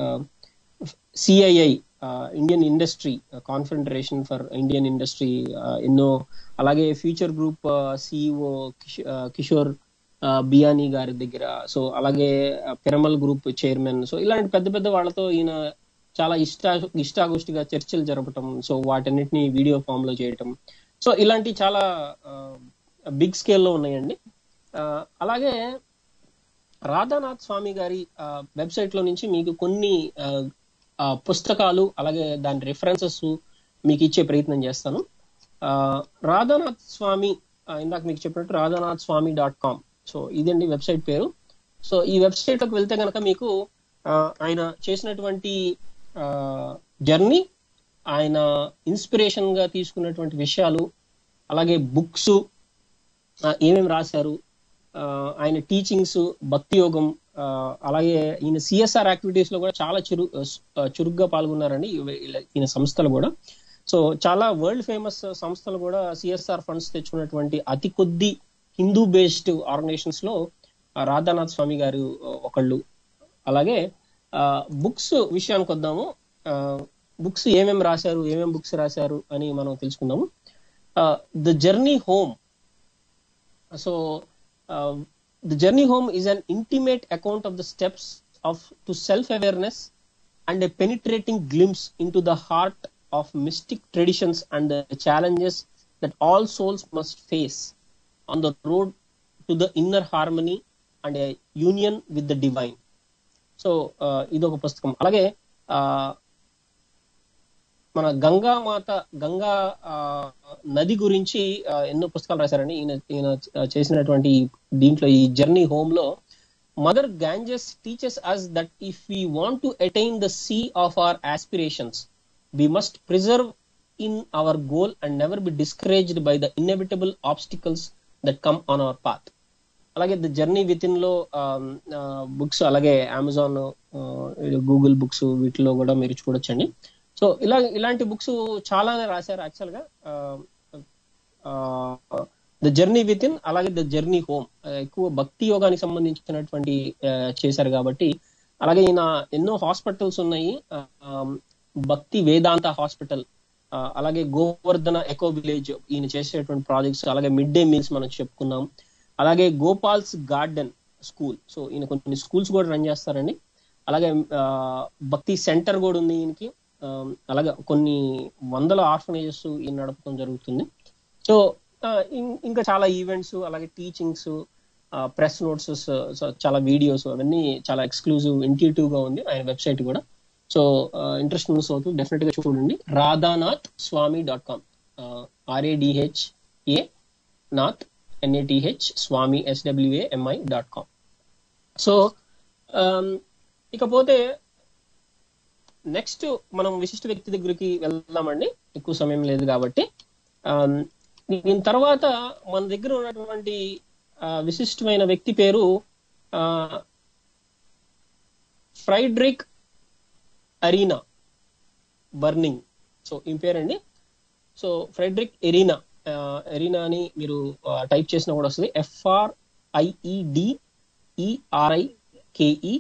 C I I Indian industry confederation for Indian industry ఎన్నో అలాగే ఫ్యూచర్ గ్రూప్ సిఇఓ కిషోర్ ఆ, బియానీ గారి దగ్గర సో అలాగే పిరమల్ గ్రూప్ చైర్మన్ సో ఇలాంటి పెద్ద పెద్ద వాళ్ళతో ఈయన చాలా ఇష్ట ఇష్టాగోష్టిగా చర్చలు జరపటం సో వాటన్నిటిని వీడియో ఫామ్ లో చేయటం సో ఇలాంటి చాలా బిగ్ స్కేల్లో ఉన్నాయండి ఆ, అలాగే రాధానాథ్ స్వామి గారి వెబ్సైట్ లో నుంచి మీకు కొన్ని ఆ, ఆ, పుస్తకాలు అలాగే దాని రెఫరెన్సెస్ మీకు ఇచ్చే ప్రయత్నం చేస్తాను ఆ, రాధానాథ్ స్వామి ఆ, ఇందాక మీకు చెప్పినట్టు Radhanath Swami dot com so ఇదండి వెబ్సైట్ పేరు సో ఈ వెబ్సైట్ లోకి వెళ్తే కనుక మీకు ఆ, ఆయన చేసినటువంటి జర్నీ ఆయన ఇన్స్పిరేషన్ గా తీసుకున్నటువంటి విషయాలు అలాగే బుక్స్ ఏమేమి రాశారు ఆ, ఆయన టీచింగ్స్ భక్తి యోగం ఆ, అలాగే ఈయన సిఎస్ఆర్ యాక్టివిటీస్ లో కూడా చాలా చురు ఆ, చురుగ్గా పాల్గొన్నారండి ఇవ- ఇలా- ఈయన సంస్థలు కూడా సో చాలా వరల్డ్ ఫేమస్ సంస్థలు కూడా సిఎస్ఆర్ ఫండ్స్ తెచ్చుకున్నటువంటి అతి కొద్ది హిందూ బేస్డ్ ఆర్గనైజేషన్స్ లో ఆ, రాధానాథ్ స్వామి గారు ఆ, ఒకళ్ళు అలాగే బుక్స్ విషయానికి వద్దాము బుక్స్ ఏమేమి రాశారు ఏమేమి బుక్స్ రాశారు అని మనం తెలుసుకుందాము the journey home so uh, the journey home is an intimate account of the steps of to self-awareness and a penetrating glimpse into the heart of mystic traditions and the challenges that all souls must face on the road to the inner harmony and a union with the divine so ఇది ఒక పుస్తకం అలాగే ఆ, మన గంగా మాత గంగా ఆ, నది గురించి ఆ, ఎన్నో పుస్తకాలు రాశారండి ఈయన ఈయన చేసినటువంటి ఈ- దీంట్లో ఈ జర్నీ హోమ్ లో mother Ganges teachers us that if we want to attain the sea of our aspirations we must preserve in our goal and never be discouraged by the inevitable obstacles that come on our path అలాగే the journey within లో books అలాగే Amazon Google books వీటిలో కూడా మీరు చూడొచ్చండి so ఇలా ఇలాంటి books చాలానే రాశారు యాక్చువల్ గా ద జర్నీ విత్ ఇన్ అలాగే ద జర్నీ హోమ్ ఎక్కువ భక్తి యోగానికి సంబంధించినటువంటి ఆ, చేశారు కాబట్టి అలాగే ఈయన ఎన్నో హాస్పిటల్స్ ఉన్నాయి ఆ, భక్తి వేదాంత హాస్పిటల్ ఆ, అలాగే గోవర్ధన ఎకో విలేజ్ ఈయన చేసేటువంటి ప్రాజెక్ట్స్ అలాగే మిడ్ డే మీల్స్ మనం చెప్పుకున్నాం అలాగే గోపాల్స్ గార్డెన్ స్కూల్ సో ఈయన కొన్ని స్కూల్స్ కూడా రన్ చేస్తారండి అలాగే ఆ, భక్తి సెంటర్ కూడా ఉంది ఈయనకి ఆ, అలాగే కొన్ని వందల ఆర్ఫనేజెస్ ఈయన నడపడం జరుగుతుంది సో ఆ, ఇం- ఇంకా చాలా ఈవెంట్స్ అలాగే టీచింగ్స్ ప్రెస్ నోట్స్ చాలా వీడియోస్ అవన్నీ చాలా ఎక్స్క్లూజివ్ ఇంట్యూటివ్ గా ఉంది ఆయన వెబ్సైట్ కూడా సో ఇంట్రెస్ట్ ఉన్న సోతులు డెఫినెట్ గా చూడండి Radhanath Swami dot com R A D H A Nath N A T H Swami S W A M I dot com so ఇకపోతే నెక్స్ట్ మనం విశిష్ట వ్యక్తి దగ్గరికి వెళ్దామండి ఎక్కువ సమయం లేదు కాబట్టి ఆమ్, దీని తర్వాత మన దగ్గర ఉన్నటువంటి ఆ, విశిష్టమైన వ్యక్తి పేరు ఆ, ఫ్రైడ్రిక్ అరీనా బర్నింగ్ సో ఈ పేరండి సో ఫ్రెడరిక్ ఎరీనా ఆ, ఎరీనా అని మీరు టైప్ చేసినా కూడా వస్తుంది F R I E D E R I K E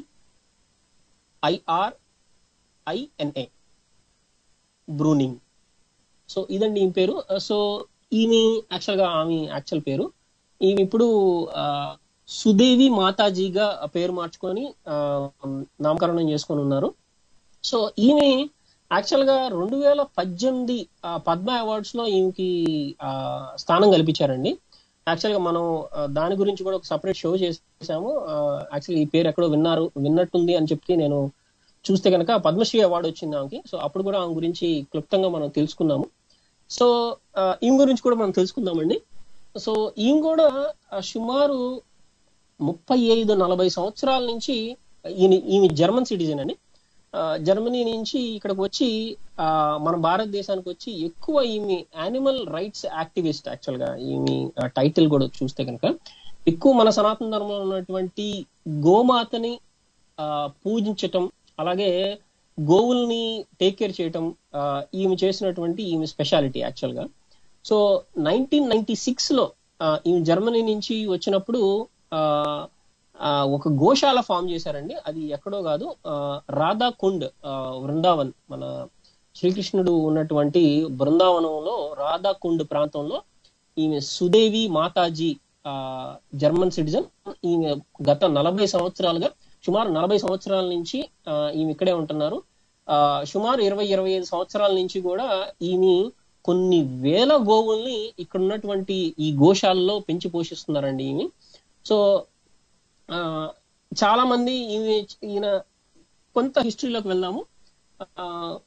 I R I N A Bruning so ఇదండి ఈమె పేరు సో ఈమె యాక్చువల్ గా ఆమె యాక్చువల్ పేరు ఈమె ఇప్పుడు ఆ, సుదేవి మాతాజీగా పేరు మార్చుకొని ఆ, నామకరణం చేసుకొని ఉన్నారు సో ఈమె యాక్చువల్ గా రెండు వేల పద్దెనిమిది ఆ, పద్మ అవార్డ్స్ లో ఈమెకి ఆ, స్థానం కల్పించారండి యాక్చువల్ గా మనం ఆ, దాని గురించి కూడా ఒక సపరేట్ షో చేసాము యాక్చువల్ ఈ పేరు ఎక్కడో విన్నారు విన్నట్టుంది అని చెప్పి నేను చూస్తే కనుక పద్మశ్రీ అవార్డు వచ్చింది ఆమెకి సో అప్పుడు కూడా ఆమె గురించి క్లుప్తంగా మనం తెలుసుకున్నాము సో ఆ, ఈమె గురించి కూడా మనం తెలుసుకుందామండి సో ఈమె కూడా ఆ, సుమారు ముప్పై ఐదు నలభై సంవత్సరాల నుంచి ఈయన ఈమె జర్మన్ సిటిజన్ అండి ఆ, జర్మనీ నుంచి ఇక్కడికి వచ్చి ఆ, మన భారతదేశానికి వచ్చి ఎక్కువ ఈమె యానిమల్ రైట్స్ యాక్టివిస్ట్ యాక్చువల్ గా ఈమె టైటిల్ కూడా చూస్తే కనుక ఎక్కువ మన సనాతన ధర్మంలో ఉన్నటువంటి గోమాతని ఆ, పూజించటం అలాగే గోవుల్ని టేక్ కేర్ చేయటం ఆ, ఈమె చేసినటువంటి ఈమె స్పెషాలిటీ యాక్చువల్ గా సో నైన్టీన్ నైన్టీ సిక్స్ లో ఆ, ఈమె జర్మనీ నుంచి వచ్చినప్పుడు ఆ, ఆ, ఒక గోశాల ఫామ్ చేశారండి అది ఎక్కడో కాదు ఆ, రాధాకుండ్ ఆ, వృందావన్ మన శ్రీకృష్ణుడు ఉన్నటువంటి బృందావనంలో రాధాకుండ్ ప్రాంతంలో ఈమె సుదేవి మాతాజీ ఆ జర్మన్ సిటిజన్ ఈమె గత నలభై సంవత్సరాలుగా సుమారు నలభై సంవత్సరాల నుంచి ఆ, ఈమె ఇక్కడే ఉంటున్నారు ఆ సుమారు ఇరవై ఇరవై ఐదు సంవత్సరాల నుంచి కూడా ఈమె కొన్ని వేల గోవుల్ని ఇక్కడ ఉన్నటువంటి ఈ గోశాలలో పెంచి పోషిస్తున్నారండి ఈమె సో ఆ, చాలా మంది ఈమె ఈయన కొంత హిస్టరీలోకి వెళ్దాము ఆ,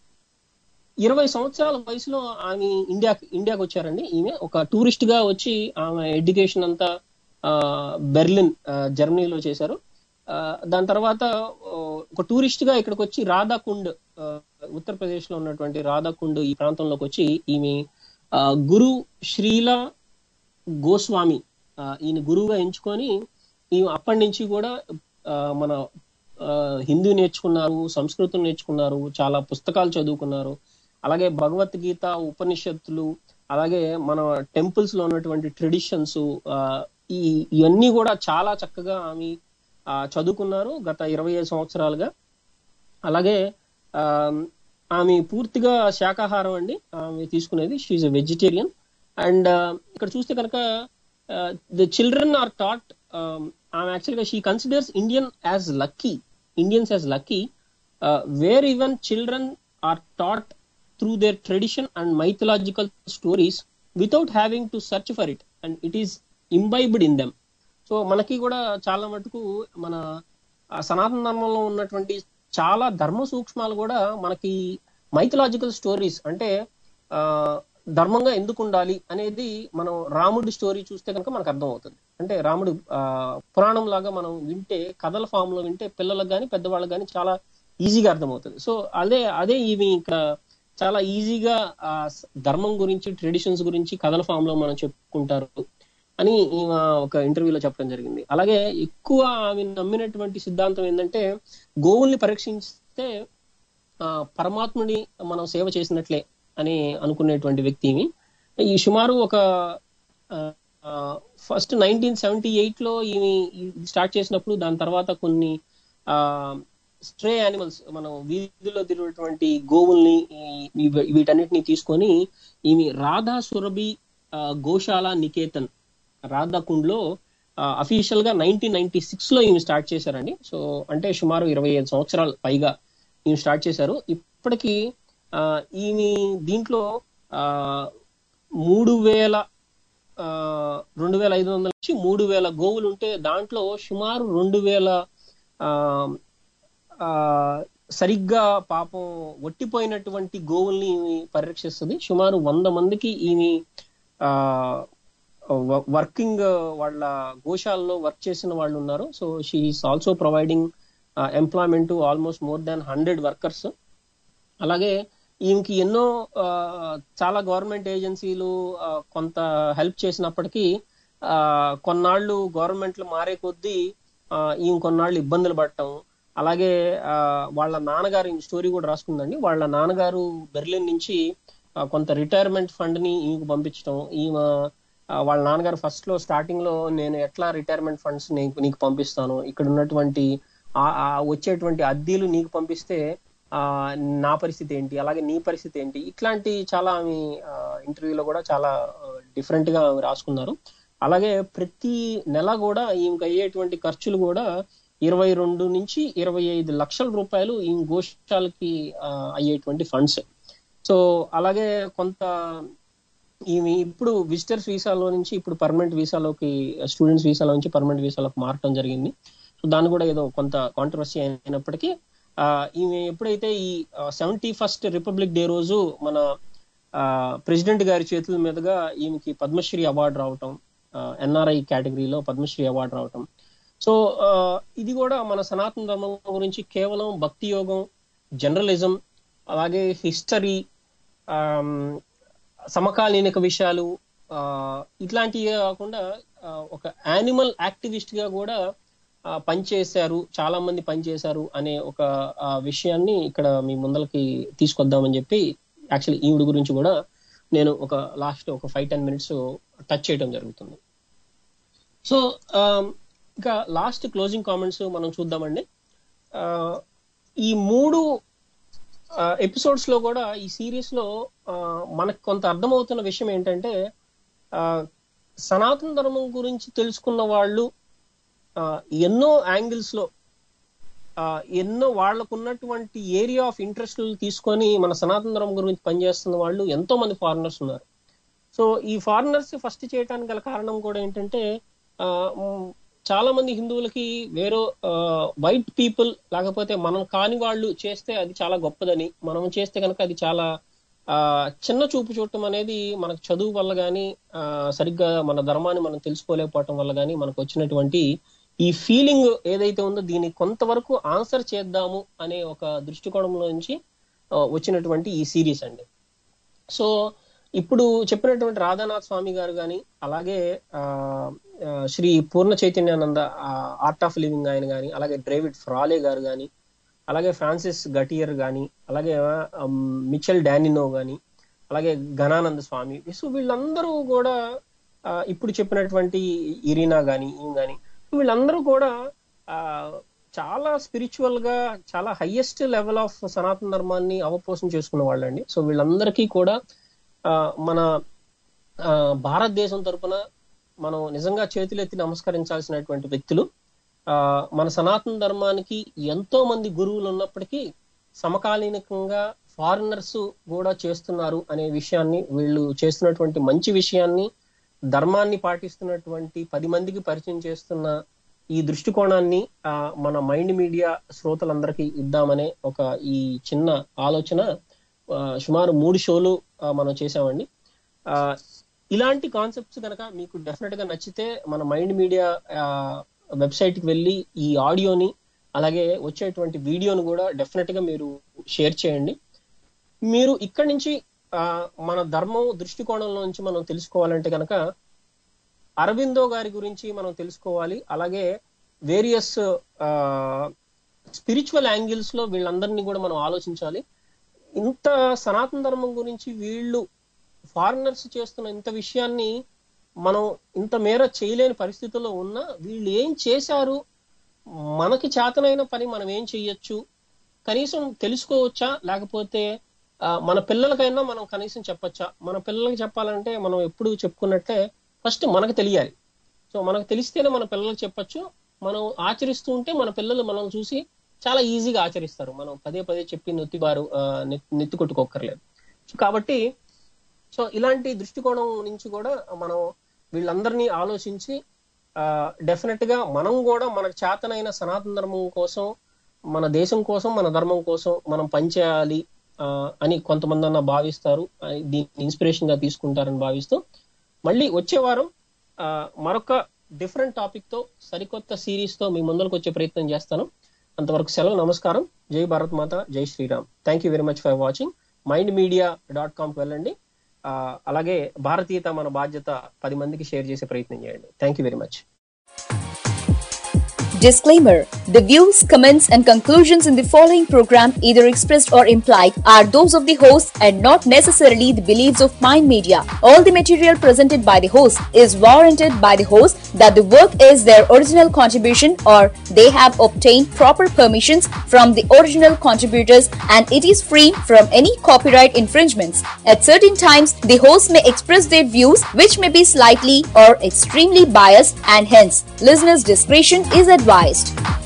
ఇరవై సంవత్సరాల వయసులో ఆమె ఇండియా ఇండియాకి వచ్చారండి ఈమె ఒక టూరిస్ట్ గా వచ్చి ఆమె ఎడ్యుకేషన్ అంతా ఆ, బెర్లిన్ ఆ, జర్మనీలో చేశారు ఆ, దాని తర్వాత ఆ, ఒక టూరిస్ట్ గా ఇక్కడికి వచ్చి రాధాకుండ్ ఆ, ఉత్తరప్రదేశ్ లో ఉన్నటువంటి రాధాకుండ్ ఈ ప్రాంతంలోకి వచ్చి ఈమె ఆ, గురు శ్రీల గోస్వామి ఆ, ఈయన గురువుగా ఎంచుకొని ఈమె అప్పటి నుంచి కూడా ఆ, మన ఆ, హిందీ నేర్చుకున్నారు సంస్కృతం నేర్చుకున్నారు చాలా పుస్తకాలు చదువుకున్నారు అలాగే భగవద్గీత ఉపనిషత్తులు అలాగే మన టెంపుల్స్ లో ఉన్నటువంటి ట్రెడిషన్స్ ఈ ఇవన్నీ కూడా చాలా చక్కగా ఆమె ఆ, చదువుకున్నారు గత ఇరవై ఐదు సంవత్సరాలుగా అలాగే ఆ, ఆమె పూర్తిగా శాకాహారం అండి ఆమె తీసుకునేది షీఈ్ ఎ వెజిటేరియన్ అండ్ ఇక్కడ చూస్తే కనుక ద చిల్డ్రన్ ఆర్ టాట్ ఆమె యాక్చువల్గా she considers Indian as lucky Indians as lucky where even children are taught through their tradition and mythological stories without having to search for it and it is imbibed in them so మనకి కూడా చాలా మటుకు మన ఆ సనాతన ధర్మంలో ఉన్నటువంటి చాలా ధర్మ సూక్ష్మాలు కూడా మనకి మైథలాజికల్ స్టోరీస్ అంటే ఆ ధర్మంగా ఎందుకు ఉండాలి అనేది మనం రాముడి స్టోరీ చూస్తే కనుక మనకు అర్థం అవుతుంది అంటే రాముడు ఆ పురాణం లాగా మనం వింటే కథల ఫామ్ లో వింటే పిల్లలకు కానీ పెద్దవాళ్ళకి కానీ చాలా ఈజీగా అర్థమవుతుంది సో అదే అదే ఇవి ఇక్కడ చాలా ఈజీగా ఆ స- ధర్మం గురించి ట్రెడిషన్స్ గురించి కథల ఫామ్ లో మనం చెప్పుకుంటారు అని ఈమె ఒక ఇంటర్వ్యూలో చెప్పడం జరిగింది అలాగే ఎక్కువ ఆమె నమ్మినటువంటి సిద్ధాంతం ఏంటంటే గోవుల్ని పరీక్షిస్తే ఆ, పరమాత్ముని మనం సేవ చేసినట్లే అని అనుకునేటువంటి వ్యక్తి ఈమె. ఈ సుమారు ఒక ఫస్ట్ నైన్టీన్ సెవెంటీ ఎయిట్ లో ఈమె ఇది స్టార్ట్ చేసినప్పుడు దాని తర్వాత కొన్ని ఆ స్ట్రే యానిమల్స్ మనం వీధిలో తిరిగినటువంటి గోవుల్ని ఈ- ఈ- వీటన్నిటిని తీసుకొని ఈమె రాధా సురభి ఆ, గోశాల నికేతన్ రాధాకుండ్ లో అఫీషియల్ గా నైన్టీన్ నైన్టీ సిక్స్ లో ఈమె స్టార్ట్ చేశారండి సో అంటే సుమారు ఇరవై ఐదు సంవత్సరాలు పైగా ఈమె స్టార్ట్ చేశారు ఇప్పటికి ఆ, ఈమె దీంట్లో ఆ, మూడు వేల ఆ, రెండు వేల ఐదు వందల నుంచి మూడు వేల గోవులు ఉంటే దాంట్లో సుమారు రెండు వేల ఆ, ఆ, సరిగ్గా పాపం ఒట్టిపోయినటువంటి గోవుల్ని ఈమె పరిరక్షిస్తుంది సుమారు వంద మందికి ఈమె ఆ వ- వర్కింగ్ వాళ్ళ గోశాలలో వర్క్ చేసిన వాళ్ళు ఉన్నారు so she is also providing employment almost more than hundred workers అలాగే ఈమెకి ఎన్నో ఆ, చాలా గవర్నమెంట్ ఏజెన్సీలు ఆ, కొంత హెల్ప్ చేసినప్పటికీ ఆ, కొన్నాళ్ళు గవర్నమెంట్లు మారే కొద్దీ ఆ, ఈమె కొన్నాళ్ళు ఇబ్బందులు పడటం అలాగే ఆ, వాళ్ళ నాన్నగారు స్టోరీ కూడా రాసుకుందండి వాళ్ళ నాన్నగారు బెర్లిన్ నుంచి ఆ, కొంత రిటైర్మెంట్ ఫండ్ ని ఈమెకు పంపించడం ఈమె ఆ, వాళ్ళ నాన్నగారు ఫస్ట్ లో స్టార్టింగ్ లో నేను ఎట్లా రిటైర్మెంట్ ఫండ్స్ నీకు నీకు పంపిస్తాను ఇక్కడ ఉన్నటువంటి ఆ- ఆ వచ్చేటువంటి అద్దీలు నీకు పంపిస్తే ఆ నా పరిస్థితి ఏంటి అలాగే నీ పరిస్థితి ఏంటి ఇట్లాంటి చాలా ఆమె ఇంటర్వ్యూలో కూడా చాలా డిఫరెంట్ గా ఆమె రాసుకున్నారు అలాగే ప్రతి నెల కూడా ఈమెకు అయ్యేటువంటి ఖర్చులు కూడా ఇరవై రెండు నుంచి ఇరవై ఐదు లక్షల రూపాయలు ఈ గోశాలకి ఆ, అయ్యేటువంటి ఫండ్స్ సో అలాగే కొంత ఈమె ఇప్పుడు విజిటర్స్ వీసాలో నుంచి ఇప్పుడు పర్మనెంట్ వీసాలోకి స్టూడెంట్స్ వీసాలో నుంచి పర్మనెంట్ వీసాలోకి మారటం జరిగింది సో దాని కూడా ఏదో కొంత కాంట్రవర్సీ అయినప్పటికీ ఆ, ఈమె ఎప్పుడైతే ఈ సెవెంటీ ఫస్ట్ రిపబ్లిక్ డే రోజు మన ప్రెసిడెంట్ గారి చేతుల మీదుగా ఈమెకి పద్మశ్రీ అవార్డు రావటం ఎన్ఆర్ఐ కేటగిరీలో పద్మశ్రీ అవార్డు రావటం సో ఆ, ఇది కూడా మన సనాతన ధర్మం గురించి కేవలం భక్తి యోగం జర్నలిజం అలాగే హిస్టరీ సమకాలీనిక విషయాలు ఆ, ఇట్లాంటివే కాకుండా ఆ, ఒక యానిమల్ యాక్టివిస్ట్ గా కూడా ఆ, పనిచేశారు చాలా మంది పనిచేశారు అనే ఒక ఆ, విషయాన్ని ఇక్కడ మీ ముందలకి తీసుకొద్దామని చెప్పి యాక్చువల్లీ ఈవిడ గురించి కూడా నేను ఒక లాస్ట్ ఒక ఫైవ్ టెన్ మినిట్స్ టచ్ చేయడం జరుగుతుంది సో ఇంకా లాస్ట్ క్లోజింగ్ కామెంట్స్ మనం చూద్దామండి ఆ, ఈ మూడు ఎపిసోడ్స్ లో కూడా ఈ సిరీస్ లో ఆ, మనకు కొంత అర్థమవుతున్న విషయం ఏంటంటే ఆ, సనాతన ధర్మం గురించి తెలుసుకున్న వాళ్ళు ఆ, ఎన్నో యాంగిల్స్ లో ఆ, ఎన్నో వాళ్ళకున్నటువంటి ఏరియా ఆఫ్ ఇంట్రెస్ట్ తీసుకొని మన సనాతన ధర్మం గురించి పనిచేస్తున్న వాళ్ళు ఎంతో మంది ఫారినర్స్ ఉన్నారు సో ఈ ఫారినర్స్ ఫస్ట్ చేయడానికి గల కారణం కూడా ఏంటంటే ఆ, మ్, చాలా మంది హిందువులకి వేరే వైట్ పీపుల్ లేకపోతే మనం కాని వాళ్ళు చేస్తే అది చాలా గొప్పదని మనం చేస్తే కనుక అది చాలా ఆ చిన్న చూపు చూడటం అనేది మనకు చదువు వల్ల గాని ఆ, సరిగ్గా మన ధర్మాన్ని మనం తెలుసుకోలేకపోవటం వల్ల గాని మనకు వచ్చినటువంటి ఈ ఫీలింగ్ ఏదైతే ఉందో దీన్ని కొంతవరకు ఆన్సర్ చేద్దాము అనే ఒక దృష్టికోణంలో నుంచి ఆ, వచ్చినటువంటి ఈ సిరీస్ అండి సో ఇప్పుడు చెప్పినటువంటి రాధానాథ్ స్వామి గారు కానీ అలాగే ఆ, ఆ, Shri Purna Chaitanyananda art of living ఆయన కానీ అలాగే డేవిడ్ ఫ్రాలే గారు కానీ అలాగే ఫ్రాన్సిస్ గటియర్ కానీ అలాగే ఆ, మిచెల్ డానినో కానీ అలాగే ఘనానంద స్వామి సో వీళ్ళందరూ కూడా ఆ, ఇప్పుడు చెప్పినటువంటి ఇరీనా గాని ఈయన గాని వీళ్ళందరూ కూడా ఆ చాలా స్పిరిచువల్ గా చాలా హైయెస్ట్ లెవెల్ ఆఫ్ సనాతన ధర్మాన్ని అవపోసం చేసుకున్న వాళ్ళండి సో వీళ్ళందరికీ కూడా ఆ, మన ఆ, భారతదేశం తరపున మనం నిజంగా చేతులెత్తి నమస్కరించాల్సినటువంటి వ్యక్తులు ఆ, మన సనాతన ధర్మానికి ఎంతో మంది గురువులు ఉన్నప్పటికీ సమకాలీనకంగా ఫారినర్స్ కూడా చేస్తున్నారు అనే విషయాన్ని వీళ్ళు చేస్తున్నటువంటి మంచి విషయాన్ని ధర్మాన్ని పాటిస్తున్నటువంటి పది మందికి పరిచయం చేస్తున్న ఈ దృష్టికోణాన్ని ఆ, మన మైండ్ మీడియా శ్రోతలందరికీ ఇద్దామనే ఒక ఈ చిన్న ఆలోచన ఆ, సుమారు మూడు షోలు ఆ, మనం చేసామండి ఆ, ఇలాంటి కాన్సెప్ట్స్ కనుక మీకు డెఫినెట్ గా నచ్చితే మన మైండ్ మీడియా వెబ్సైట్ కి వెళ్ళి ఈ ఆడియోని అలాగే వచ్చేటువంటి వీడియోని కూడా డెఫినెట్ గా మీరు షేర్ చేయండి మీరు ఇక్కడి నుంచి ఆ, మన ధర్మం దృష్టికోణంలో నుంచి మనం తెలుసుకోవాలంటే కనుక అరవిందో గారి గురించి మనం తెలుసుకోవాలి అలాగే వేరియస్ స్పిరిచువల్ యాంగిల్స్ లో వీళ్ళందరినీ కూడా మనం ఆలోచించాలి ఇంత సనాతన ధర్మం గురించి వీళ్ళు ఫారినర్స్ చేస్తున్న ఇంత విషయాన్ని మనం ఇంత మేర చేయలేని పరిస్థితుల్లో ఉన్నా వీళ్ళు ఏం చేశారు మనకి చేతనైన పని మనం ఏం చెయ్యొచ్చు కనీసం తెలుసుకోవచ్చా లేకపోతే ఆ, మన పిల్లలకైనా మనం కనీసం చెప్పొచ్చా మన పిల్లలకి చెప్పాలంటే మనం ఎప్పుడు చెప్పుకున్నట్టే ఫస్ట్ మనకు తెలియాలి సో మనకు తెలిస్తేనే మన పిల్లలకు చెప్పొచ్చు మనం ఆచరిస్తూ ఉంటే మన పిల్లలు మనం చూసి చాలా ఈజీగా ఆచరిస్తారు మనం పదే పదే చెప్పి నెత్తిబారు ఆ, నెత్- నెత్తి కొట్టుకోక్కర్లేదు సో కాబట్టి సో ఇలాంటి దృష్టికోణం నుంచి కూడా మనం వీళ్ళందరినీ ఆలోచించి డెఫినెట్ గా మనం కూడా మనకు చేతనైన సనాతన ధర్మం కోసం మన దేశం కోసం మన ధర్మం కోసం మనం పనిచేయాలి ఆ, అని కొంతమంది అన్న భావిస్తారు ఆ, దీన్ని ఇన్స్పిరేషన్ గా తీసుకుంటారని భావిస్తూ మళ్ళీ వచ్చే వారం ఆ, మరొక డిఫరెంట్ టాపిక్ తో సరికొత్త సిరీస్ తో మీ ముందరకు వచ్చే ప్రయత్నం చేస్తాను అంతవరకు సెలవు నమస్కారం జై భారత్ మాత జై Shriram thank you very much for watching mind media dot కామ్కి వెళ్ళండి ఆ, అలాగే భారతీయత మన బాధ్యత పది మందికి షేర్ చేసే ప్రయత్నం చేయండి thank you very much Disclaimer The views, comments, and conclusions in the following program, either expressed or implied, are those of the host and not necessarily the beliefs of Mind Media. All the material presented by the host is warranted by the host that the work is their original contribution or they have obtained proper permissions from the original contributors and it is free from any copyright infringements. At certain times, the host may express their views which may be slightly or extremely biased and hence listeners' discretion is advised.